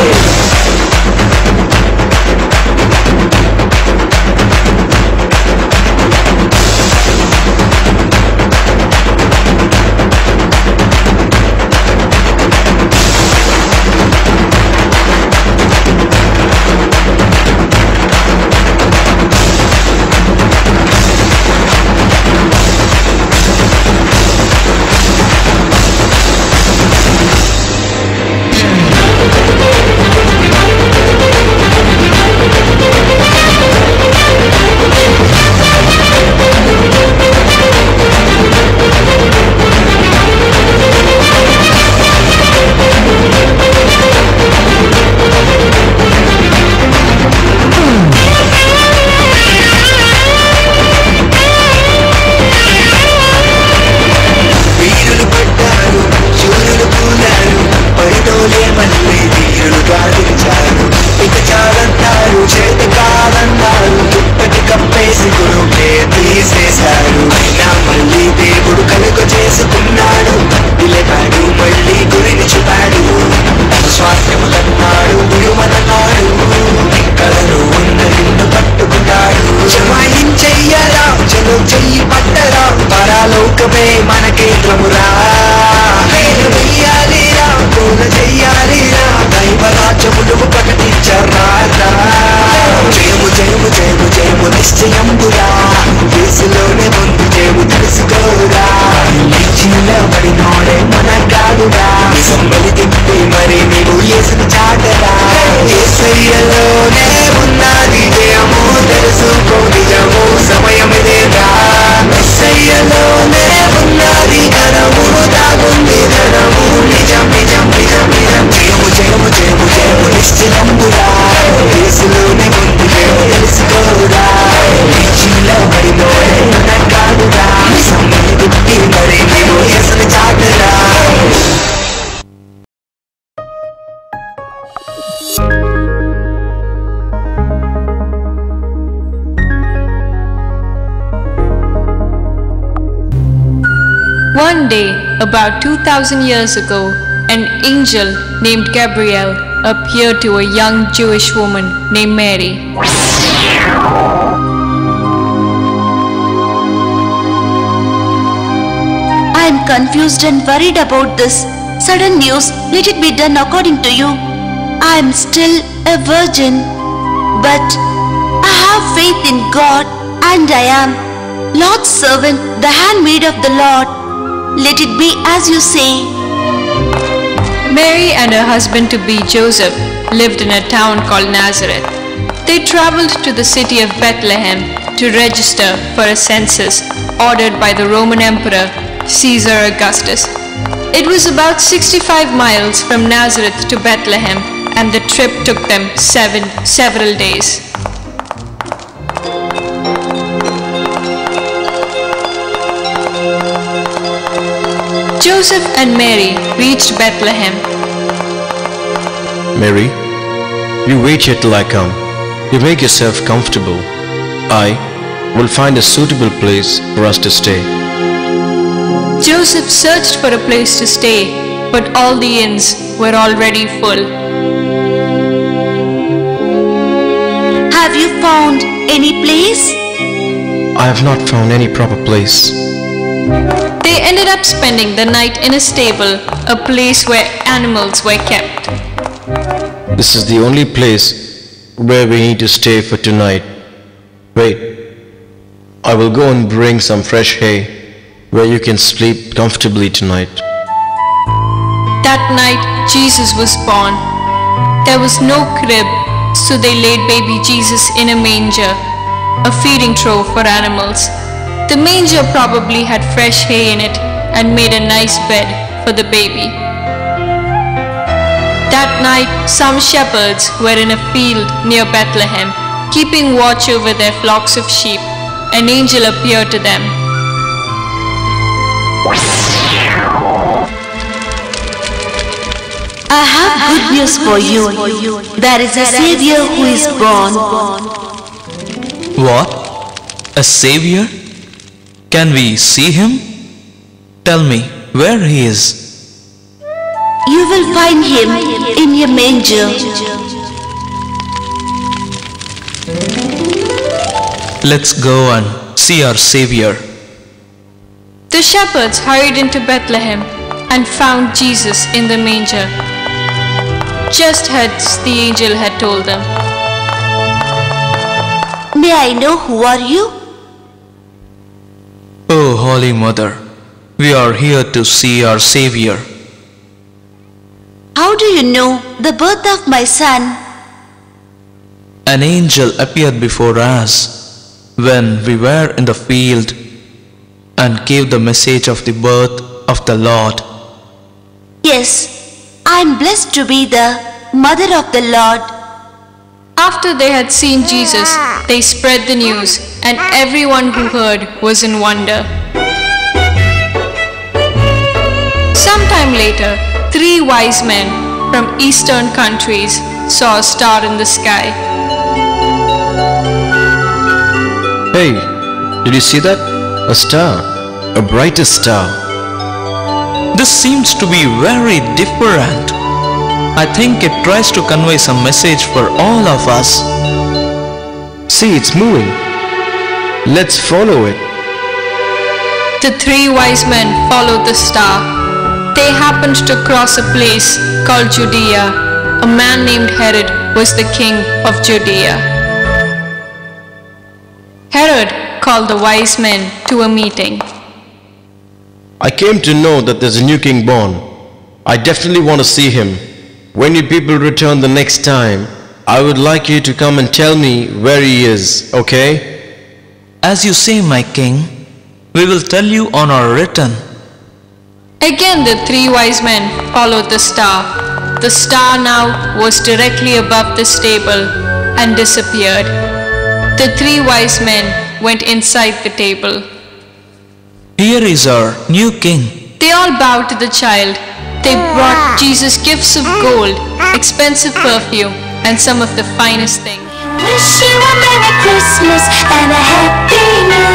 వీరులు పడ్డారు శూరులు కూలారు పడితోలే మళ్ళీ వీరులుగా గెలిచారు ఇక చాలన్నారు చేతి కాదన్నారు దుప్పటి కప్పేసి గురువుకే తీసేశారు అయినా మళ్ళీ దేవుడు కనుక చేసుకున్నాడు పిల్లగాడు మళ్ళీ గురిని చూపాడు స్వాస్థ్యము కన్నాడు గురుమన్నాడు కలను ఉన్న నిన్ను పట్టుకున్నాడు జమాయించెయ్యరా చలో చెయ్యి పట్టరా పరాలోకమే మన కేంద్రమురా నేను వెయ్యాలిరా పూల చెయ్యాలిరా దైవ రాజ్యములు ప్రకటించరా జయము జయము జయము జయము నిశ్చయంబురా యేసులోనే ముందు జయము తెలుసుకోరా లేచిల పడినోడే మన కాదురా సమ్మలి తిప్పి మరి నీవు యేసుని చాటరా యేసయ్యలోనే ఉన్నది జయము తెలుసుకో నిజము సమయమిదేరా యేసయ్యలోనే ఉన్నది ఘనము దాగుంది ధనము నిజం నిజం నిజం నిజం జయము జయము జయము జయము నిశ్చలంబురా యేసులోనే ముందు జయము తెలుసుకోరా లేచిల పడినోడే మన కాదురా సమ్మలి తిప్పి మరి నీవు యేసుని చాటరా One day, about 2000 years ago, an angel named Gabriel appeared to a young Jewish woman named Mary. I am confused and worried about this. Sudden news, let it be done according to you. I am still a virgin, but I have faith in God and I am Lord's servant, the handmaid of the Lord. Let it be as you say. Mary and her husband to be Joseph lived in a town called Nazareth. They traveled to the city of Bethlehem to register for a census ordered by the Roman Emperor Caesar Augustus. It was about 65 miles from Nazareth to Bethlehem and the trip took them seven several days. Joseph and Mary reached Bethlehem. Mary, you wait here till I come. You make yourself comfortable. I will find a suitable place for us to stay. Joseph searched for a place to stay, but all the inns were already full. Have you found any place? I have not found any proper place. They ended up spending the night in a stable, a place where animals were kept. This is the only place where we need to stay for tonight. Wait, I will go and bring some fresh hay where you can sleep comfortably tonight. That night, Jesus was born. There was no crib, so they laid baby Jesus in a manger, a feeding trough for animals. The manger probably had fresh hay in it and made a nice bed for the baby. That night, some shepherds were in a field near Bethlehem, keeping watch over their flocks of sheep. An angel appeared to them. I have good news for you. There is a Savior who is born. What? A savior? Can we see him? Tell me where he is. You will find him in your manger. Let's go and see our savior. The shepherds hurried into Bethlehem and found Jesus in the manger, just as the angel had told them. May I know who are you? Oh, Holy Mother, we are here to see our savior. How do you know the birth of my son? An angel appeared before us when we were in the field and gave the message of the birth of the Lord. Yes, I am blessed to be the mother of the Lord. After they had seen Jesus, they spread the news, and everyone who heard was in wonder. Sometime later, three wise men from eastern countries saw a star in the sky. Hey, did you see that? A star. A brightest star. This seems to be very different. I think it tries to convey some message for all of us. See, it's moving. Let's follow it. The three wise men followed the star. They happened to cross a place called Judea. A man named Herod was the king of Judea. Herod called the wise men to a meeting. I came to know that there's a new king born. I definitely want to see him. When you people return the next time, I would like you to come and tell me where he is, okay? As you say, my king, we will tell you on our return. Again, the three wise men followed the star. The star now was directly above the stable and disappeared. The three wise men went inside the table. Here is our new king. They all bowed to the child. They brought Jesus gifts of gold, expensive perfume, and some of the finest things. Wish you a Merry Christmas and a Happy New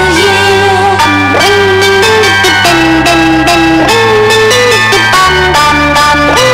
Year.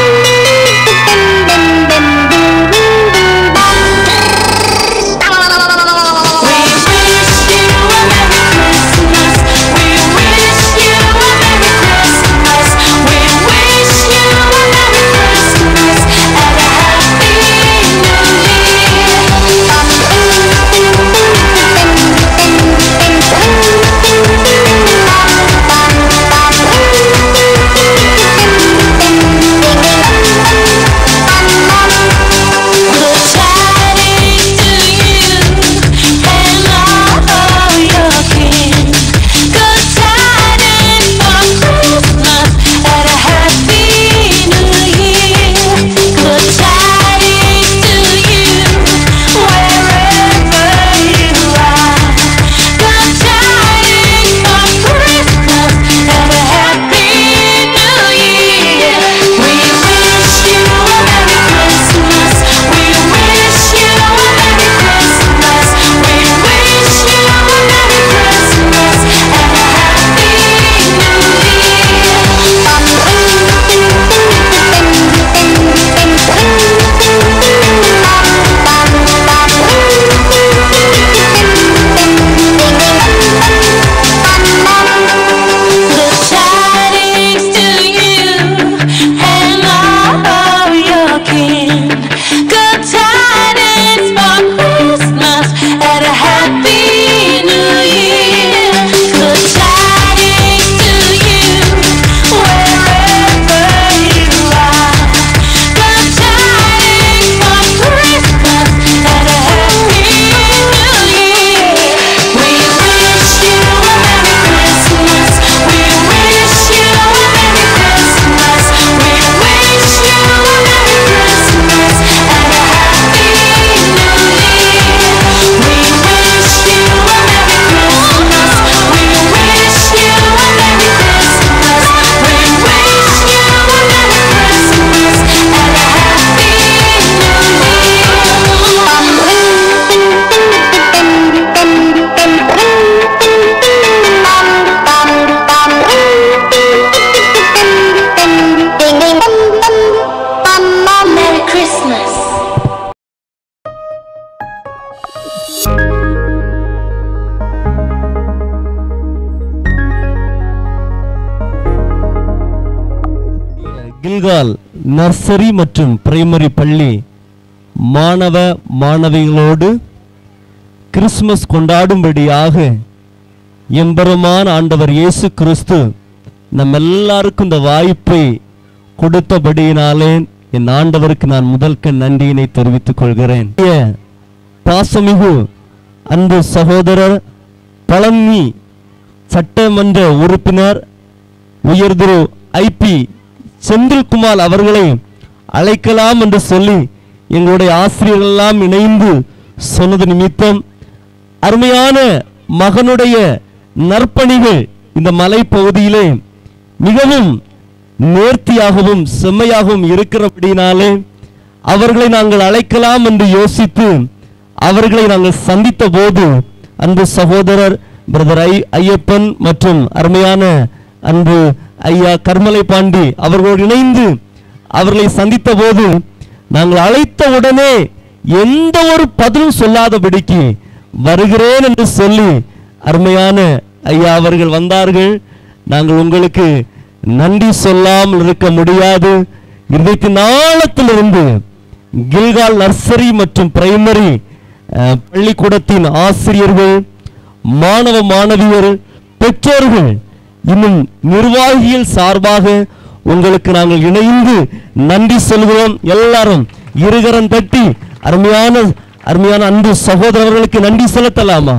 கில்கால் nursery மற்றும் primary பள்ளி மாணவ மாணவிகளோடு Christmas கொண்டாடும்படியாக எம்பெருமான் ஆண்டவர் இயேசு கிறிஸ்து நம்ம எல்லாருக்கும் இந்த வாய்ப்பை கொடுத்தபடியினாலே என் ஆண்டவருக்கு நான் முதல்க நன்றியினை தெரிவித்துக் கொள்கிறேன் பாசமிகு அன்பு சகோதரர் பழனி சட்டமன்ற உறுப்பினர் உயர்திரு ஐபி செந்தில்குமார் அவர்களை அழைக்கலாம் என்று சொல்லி எங்களுடைய ஆசிரியர்கள் எல்லாம் இணைந்து சொன்னது நிமித்தம் அருமையான மகனுடைய நற்பணிகள் இந்த மலைப்பகுதியிலே மிகவும் நேர்த்தியாகவும் செம்மையாகவும் இருக்கிறபடினாலே அவர்களை நாங்கள் அழைக்கலாம் என்று யோசித்து அவர்களை நாங்கள் சந்தித்த போது அன்பு சகோதரர் பிரதர் ஐ ஐயப்பன் மற்றும் அருமையான அன்பு ஐயா கர்மலை பாண்டி அவர்களோடு இணைந்து அவர்களை சந்தித்த போது நாங்கள் அழைத்த உடனே எந்த ஒரு பதிலும் சொல்லாதபடிக்கு வருகிறேன் என்று சொல்லி அருமையான ஐயா அவர்கள் வந்தார்கள் நாங்கள் உங்களுக்கு நன்றி சொல்லாமல் இருக்க முடியாது இருபத்தி நாளத்திலிருந்து கில்கால் நர்சரி மற்றும் பிரைமரி அஹ், பள்ளிக்கூடத்தின் ஆசிரியர்கள் மாணவ மாணவியர் பெற்றோர்கள் இன்னும் நிர்வாகிகள் சார்பாக உங்களுக்கு நாங்கள் இணைந்து நன்றி சொல்கிறோம் எல்லாரும் இருகரம் தட்டி அருமையான அருமையான அன்பு சகோதரர்களுக்கு நன்றி செலுத்தலாமா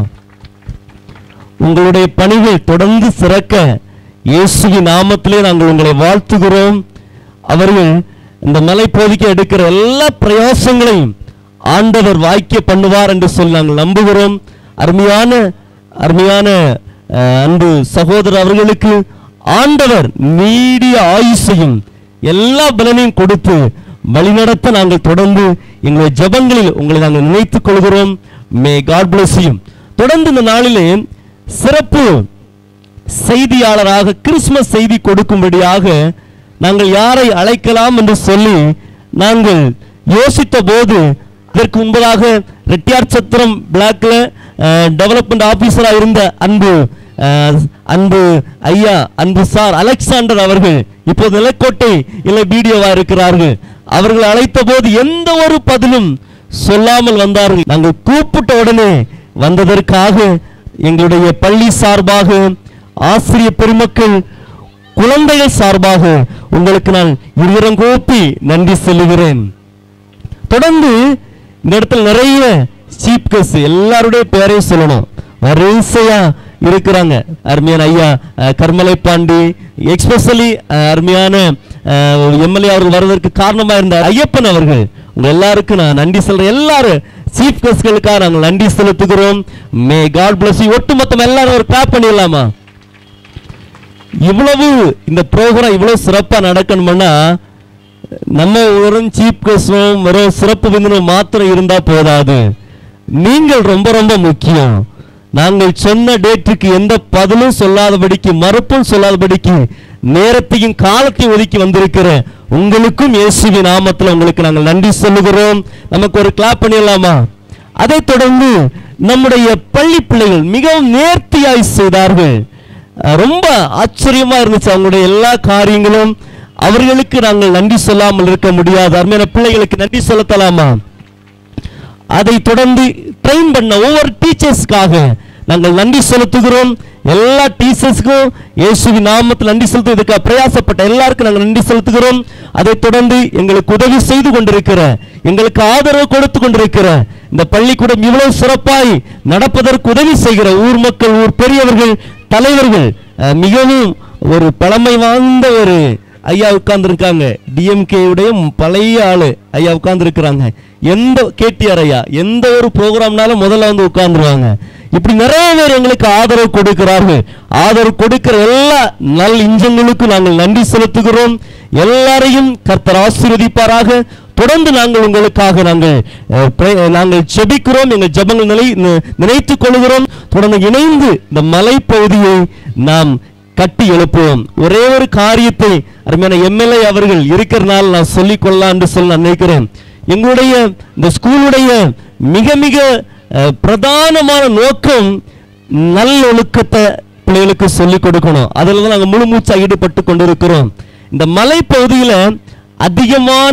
உங்களுடைய பணிகள் தொடர்ந்து சிறக்க இயேசுவின் நாமத்திலே நாங்கள் உங்களை வாழ்த்துகிறோம் அவர்கள் இந்த மலைப்பகுதிக்கு எடுக்கிற எல்லா பிரயாசங்களையும் ஆண்டவர் வாய்க்க பண்ணுவார் என்று சொல்லி நாங்கள் நம்புகிறோம் அருமையான அருமையான அஹ், அன்பு சகோதரர் அவர்களுக்கு ஆண்டவர் நீடிய ஆயுசையும் எல்லா பலனையும் கொடுத்து வழிநடத்த நாங்கள் தொடர்ந்து எங்களுடைய ஜெபங்களில் உங்களை நாங்கள் நினைத்துக் கொள்கிறோம் மே காட் bless you தொடர்ந்து இந்த நாளிலே சிறப்பு செய்தியாளராக கிறிஸ்மஸ் செய்தி கொடுக்கும்படியாக நாங்கள் யாரை அழைக்கலாம் என்று சொல்லி நாங்கள் யோசித்த போது இதற்கு முன்பதாக ரெட்டியார் சத்திரம் பிளாக்ல டெவலப்மெண்ட் ஆபீசரா இருந்த அன்பு அஹ், அன்பு ஐயா அன்பு சார் அலெக்சாண்டர் அவர்கள் இப்போது நிலக்கோட்டை இல்லை வீடியோவா இருக்கிறார்கள் அவர்கள் அழைத்த போது எந்த ஒரு பதிலும் சொல்லாமல் வந்தார்கள் நாங்கள் கூப்பிட்ட உடனே வந்ததற்காக எங்களுடைய பள்ளி சார்பாக ஆசிரியர் பெருமக்கள் குழந்தைகள் சார்பாக உங்களுக்கு நான் இருகரங்கோப்பி நன்றி சொல்லுகிறேன் தொடர்ந்து இந்த இடத்துல நிறைய சீப் கஸ் எல்லாருடைய பேரையும் சொல்லணும் வரிசையா இருக்கிறாங்க அருமையான ஐயா அஹ், கர்மலை பாண்டி எக்ஸ்பெஷலி அருமையான எம்எல்ஏ அவர்கள் வருவதற்கு காரணமா இருந்த ஐயப்பன் அவர்கள் உங்க எல்லாருக்கும் நான் நன்றி சொல்றேன் எல்லாரும் சீஃப் கெஸ்ட்களுக்காக நாங்கள் நன்றி செலுத்துகிறோம் மே காட் பிளஸ் ஒட்டுமொத்தம் எல்லாரும் ஒரு கிளாப் பண்ணிடலாமா இவ்வளவு இந்த ப்ரோக்ராம் இவ்வளவு சிறப்பா நடக்கணும்னா நம்ம வெறும் சீப் கெஸ்டும் வெறும் சிறப்பு விருந்தினர் மாத்திரம் இருந்தா போதாது நீங்கள் ரொம்ப ரொம்ப முக்கியம் நாங்கள் சொன்ன டேட்டுக்கு எந்த பதிலும் சொல்லாதபடிக்கு மறுப்பும் சொல்லாதபடிக்கு நேரத்தையும் காலத்தையும் ஒதுக்கி வந்திருக்கிற உங்களுக்கும் இயேசுவின் நாமத்தில் உங்களுக்கு நாங்கள் நன்றி சொல்லுகிறோம் நமக்கு ஒரு கிளாப் பண்ணிடலாமா அதைத் தொடர்ந்து நம்முடைய பள்ளி பிள்ளைகள் மிகவும் நேர்த்தியாய் செய்தார்கள் அஹ் ரொம்ப ஆச்சரியமா இருந்துச்சு அவங்களுடைய எல்லா காரியங்களும் அவர்களுக்கு நாங்கள் நன்றி சொல்லாமல் இருக்க முடியாது அருமையான பிள்ளைகளுக்கு நன்றி சொல்லத்தலாமா அதை தொடர்ந்து ட்ரெயின் பண்ண ஒவ்வொரு டீச்சர்ஸ்க்காக நாங்கள் நன்றி செலுத்துகிறோம் எல்லா டீச்சர்ஸ்க்கும் இயேசுவின் நாமத்தில் நன்றி செலுத்துவதற்கு பிரயாசப்பட்ட எல்லாருக்கும் நாங்கள் நன்றி செலுத்துகிறோம் அதை தொடர்ந்து எங்களுக்கு உதவி செய்து கொண்டிருக்கிற எங்களுக்கு ஆதரவு கொடுத்து கொண்டிருக்கிற இந்த பள்ளிக்கூடம் இவ்வளவு சிறப்பாய் நடப்பதற்கு உதவி செய்கிற ஊர் மக்கள் ஊர் பெரியவர்கள் தலைவர்கள் அஹ், மிகவும் ஒரு பழமை வாய்ந்த ஒரு ஐயா உட்கார்ந்துருக்காங்க டிஎம்கே உடைய பழைய ஆளு ஐயா உட்கார்ந்துருக்கிறாங்க எந்த கேடிஆர் ஐயா எந்த ஒரு ப்ரோக்ராம்னாலும் முதல்ல வந்து உட்கார்ந்துருவாங்க இப்படி நிறைய பேர் எங்களுக்கு ஆதரவு கொடுக்கிறார்கள் ஆதரவு கொடுக்கிற எல்லா நல் இஞ்சங்களுக்கும் நாங்கள் நன்றி செலுத்துகிறோம் எல்லாரையும் கர்த்தர் ஆசீர்வதிப்பாராக தொடர்ந்து நாங்கள் உங்களுக்காக நாங்கள் அஹ், pray- நாங்கள் ஜெபிக்கிறோம் எங்கள் ஜெபங்கள் நிலை நி- நினைத்துக் கொள்கிறோம் தொடர்ந்து இணைந்து இந்த மலைப்பகுதியை நாம் கட்டி எழுப்புவோம் ஒரே ஒரு காரியத்தை அருமையான எம்எல்ஏ அவர்கள் இருக்கிறனால நான் சொல்லிக் கொள்ளலாம் என்று சொல்ல நான் நினைக்கிறேன் எங்களுடைய இந்த ஸ்கூலுடைய மிக மிக அஹ், பிரதானமான நோக்கம் நல்லொழுக்கத்தை பிள்ளைகளுக்கு சொல்லிக் கொடுக்கணும் அதில் தான் நாங்கள் முழு மூச்சா ஈடுபட்டு கொண்டிருக்கிறோம் இந்த மலைப்பகுதியில் அதிகமான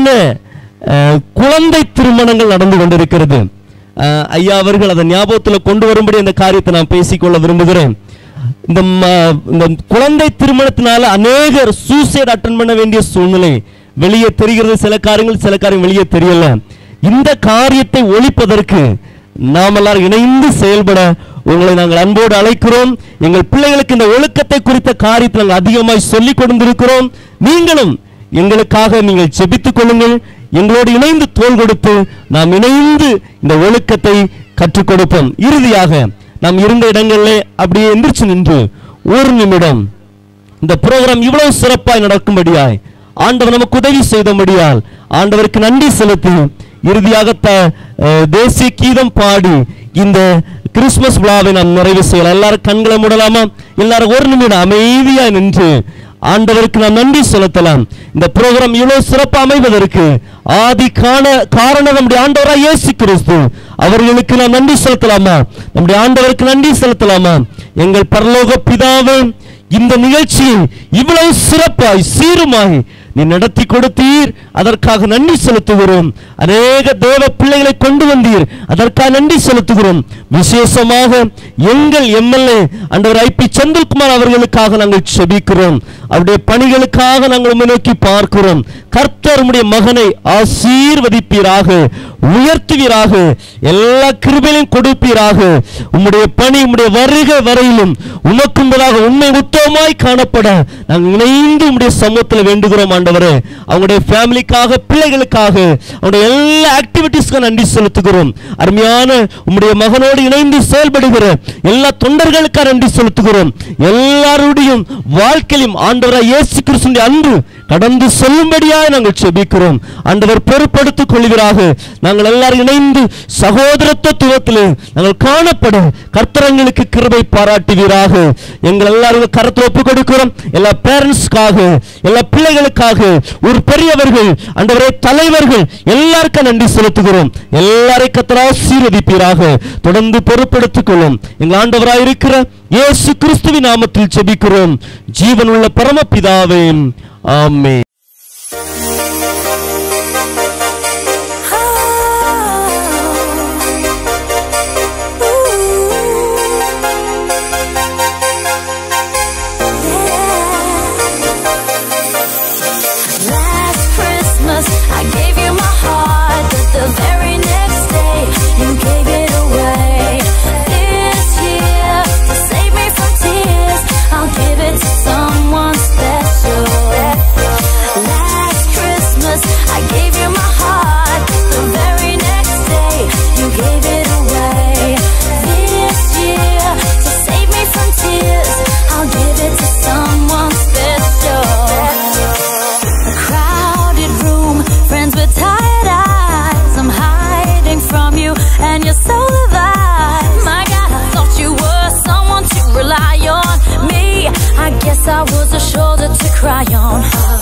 அஹ், குழந்தை திருமணங்கள் நடந்து கொண்டிருக்கிறது அஹ், ஐயா அவர்கள் அதை ஞாபகத்தில் கொண்டு வரும்படி அந்த காரியத்தை நான் பேசிக்கொள்ள விரும்புகிறேன் இந்த ம- இந்த குழந்தை திருமணத்தினால அநேகர் சூசைட் அட்டன் பண்ண வேண்டிய சூழ்நிலை வெளியே தெரிகிறது சில காரியங்கள் சில காரியம் வெளியே தெரியல இந்த காரியத்தை ஒழிப்பதற்கு நாம் எல்லாரும் இணைந்து செயல்பட உங்களை நாங்கள் அன்போடு அழைக்கிறோம் எங்கள் பிள்ளைகளுக்கு இந்த ஒழுக்கத்தை குறித்த காரியத்தை நாங்கள் அதிகமாய் சொல்லிக் கொடுத்திருக்கிறோம் நீங்களும் எங்களுக்காக நீங்கள் ஜெபித்துக் கொள்ளுங்கள் எங்களோடு இணைந்து தோள் கொடுத்து நாம் இணைந்து இந்த ஒழுக்கத்தை கற்றுக் கொடுப்போம் இறுதியாக நாம் இருந்த இடங்களிலே அப்படியே எந்திரிச்சு நின்று ஒரு நிமிடம் இந்த ப்ரோக்ராம் இவ்வளவு சிறப்பாய் நடக்கும்படியாய் ஆண்டவர் நமக்கு உதவி செய்தபடியால் ஆண்டவருக்கு நன்றி செலுத்தி இறுதியாக த- அஹ், தேசிய கீதம் பாடி இந்த கிறிஸ்துமஸ் விழாவை நாம் நிறைவு செய்யலாம் எல்லாரும் கண்களை மூடலாமா எல்லாரும் ஒரு நிமிடம் அமைதியா நின்று ஆண்டவருக்கு நாம் நன்றி செலுத்தலாம் இந்த ப்ரோக்ராம் இவ்வளவு சிறப்பு அமைவதற்கு ஆதி காண காரணம் நம்முடைய ஆண்டவராய் இயேசு கிறிஸ்து அவர்களுக்கு நாம் நன்றி செலுத்தலாமா நம்முடைய ஆண்டவருக்கு நன்றி செலுத்தலாமா எங்கள் பரலோக பிதாவே இந்த நிகழ்ச்சியை இவ்வளவு சிறப்பாய் சீருமாய் நீ நடத்தி கொடுத்தீர் அதற்காக நன்றி செலுத்துகிறோம் அநேக தேவ பிள்ளைகளை கொண்டு வந்தீர் அதற்காக நன்றி செலுத்துகிறோம் விசேஷமாக எங்கள் எம்எல்ஏ அண்டவர் ஐ பி செந்தில்குமார் அவர்களுக்காக நாங்கள் செபிக்கிறோம் அவருடைய பணிகளுக்காக நாங்கள் உம்மை நோக்கி பார்க்கிறோம் கர்த்தர் உம்முடைய மகனை ஆசீர்வதிப்பீராக உயர்த்துவீராக எல்லா கிருபையிலும் கொடுப்பீராக உம்முடைய பணி உம்முடைய வருகை வரையிலும் உமக்கும்பதாக உண்மை உத்தமமாய் காணப்பட நாங்கள் இணைந்து உம்முடைய சமூகத்தில் வேண்டுகிறோம் ஆண்டவரே அவங்களுடைய ஃபேமிலிக்காக பிள்ளைகளுக்காக அவருடைய எல்லா ஆக்டிவிட்டீஸ்க்கும் நன்றி செலுத்துகிறோம் அருமையான உம்முடைய மகனோடு இணைந்து செயல்படுகிற எல்லா தொண்டர்களுக்காக நன்றி செலுத்துகிறோம் எல்லாருடையும் வாழ்க்கையிலும் ஆண்டவராய் இயேசு கிறிஸ்துவின் அன்பு கடந்து செல்லும்படியாக நாங்கள் செபிக்கிறோம் ஆண்டவர் பொறுப்படுத்திக் கொள்கிறாக நாங்கள் எல்லாரும் இணைந்து சகோதரத்துவத்திலே நாங்கள் காணப்பட கர்த்தரங்களுக்கு கிருபை பாராட்டுவீராக எங்கள் எல்லாரும் கருத்தில் ஒப்புக் கொடுக்கிறோம் எல்லா பேரண்ட்ஸ்க்காக எல்லா பிள்ளைகளுக்காக ஒரு பெரியவர்கள் ஆண்டவரே தலைவர்கள் எல்லாருக்கும் நன்றி செலுத்துகிறோம் எல்லாரை கத்தர் ஆசீர்வதிப்பீராக தொடர்ந்து பொறுப்படுத்திக் கொள்ளும் எங்கள் ஆண்டவராய் இருக்கிற இயேசு கிறிஸ்துவின் நாமத்தில் செபிக்கிறோம் ஜீவனுள்ள பரமபிதாவே ஆமென் Last Christmas, I gave you my heart, but the very next day, you gave it away. This year, to save me from tears, I'll give it to someone special. Last Christmas, I gave you my heart, the very next day, you gave it away. This year, to save me from tears, I'll give it to someone special. A crowded room, friends with tired eyes. I'm hiding from you, and you're so alive. My God, I thought you were someone to rely on. Me, I guess I was a shoulder to cry on.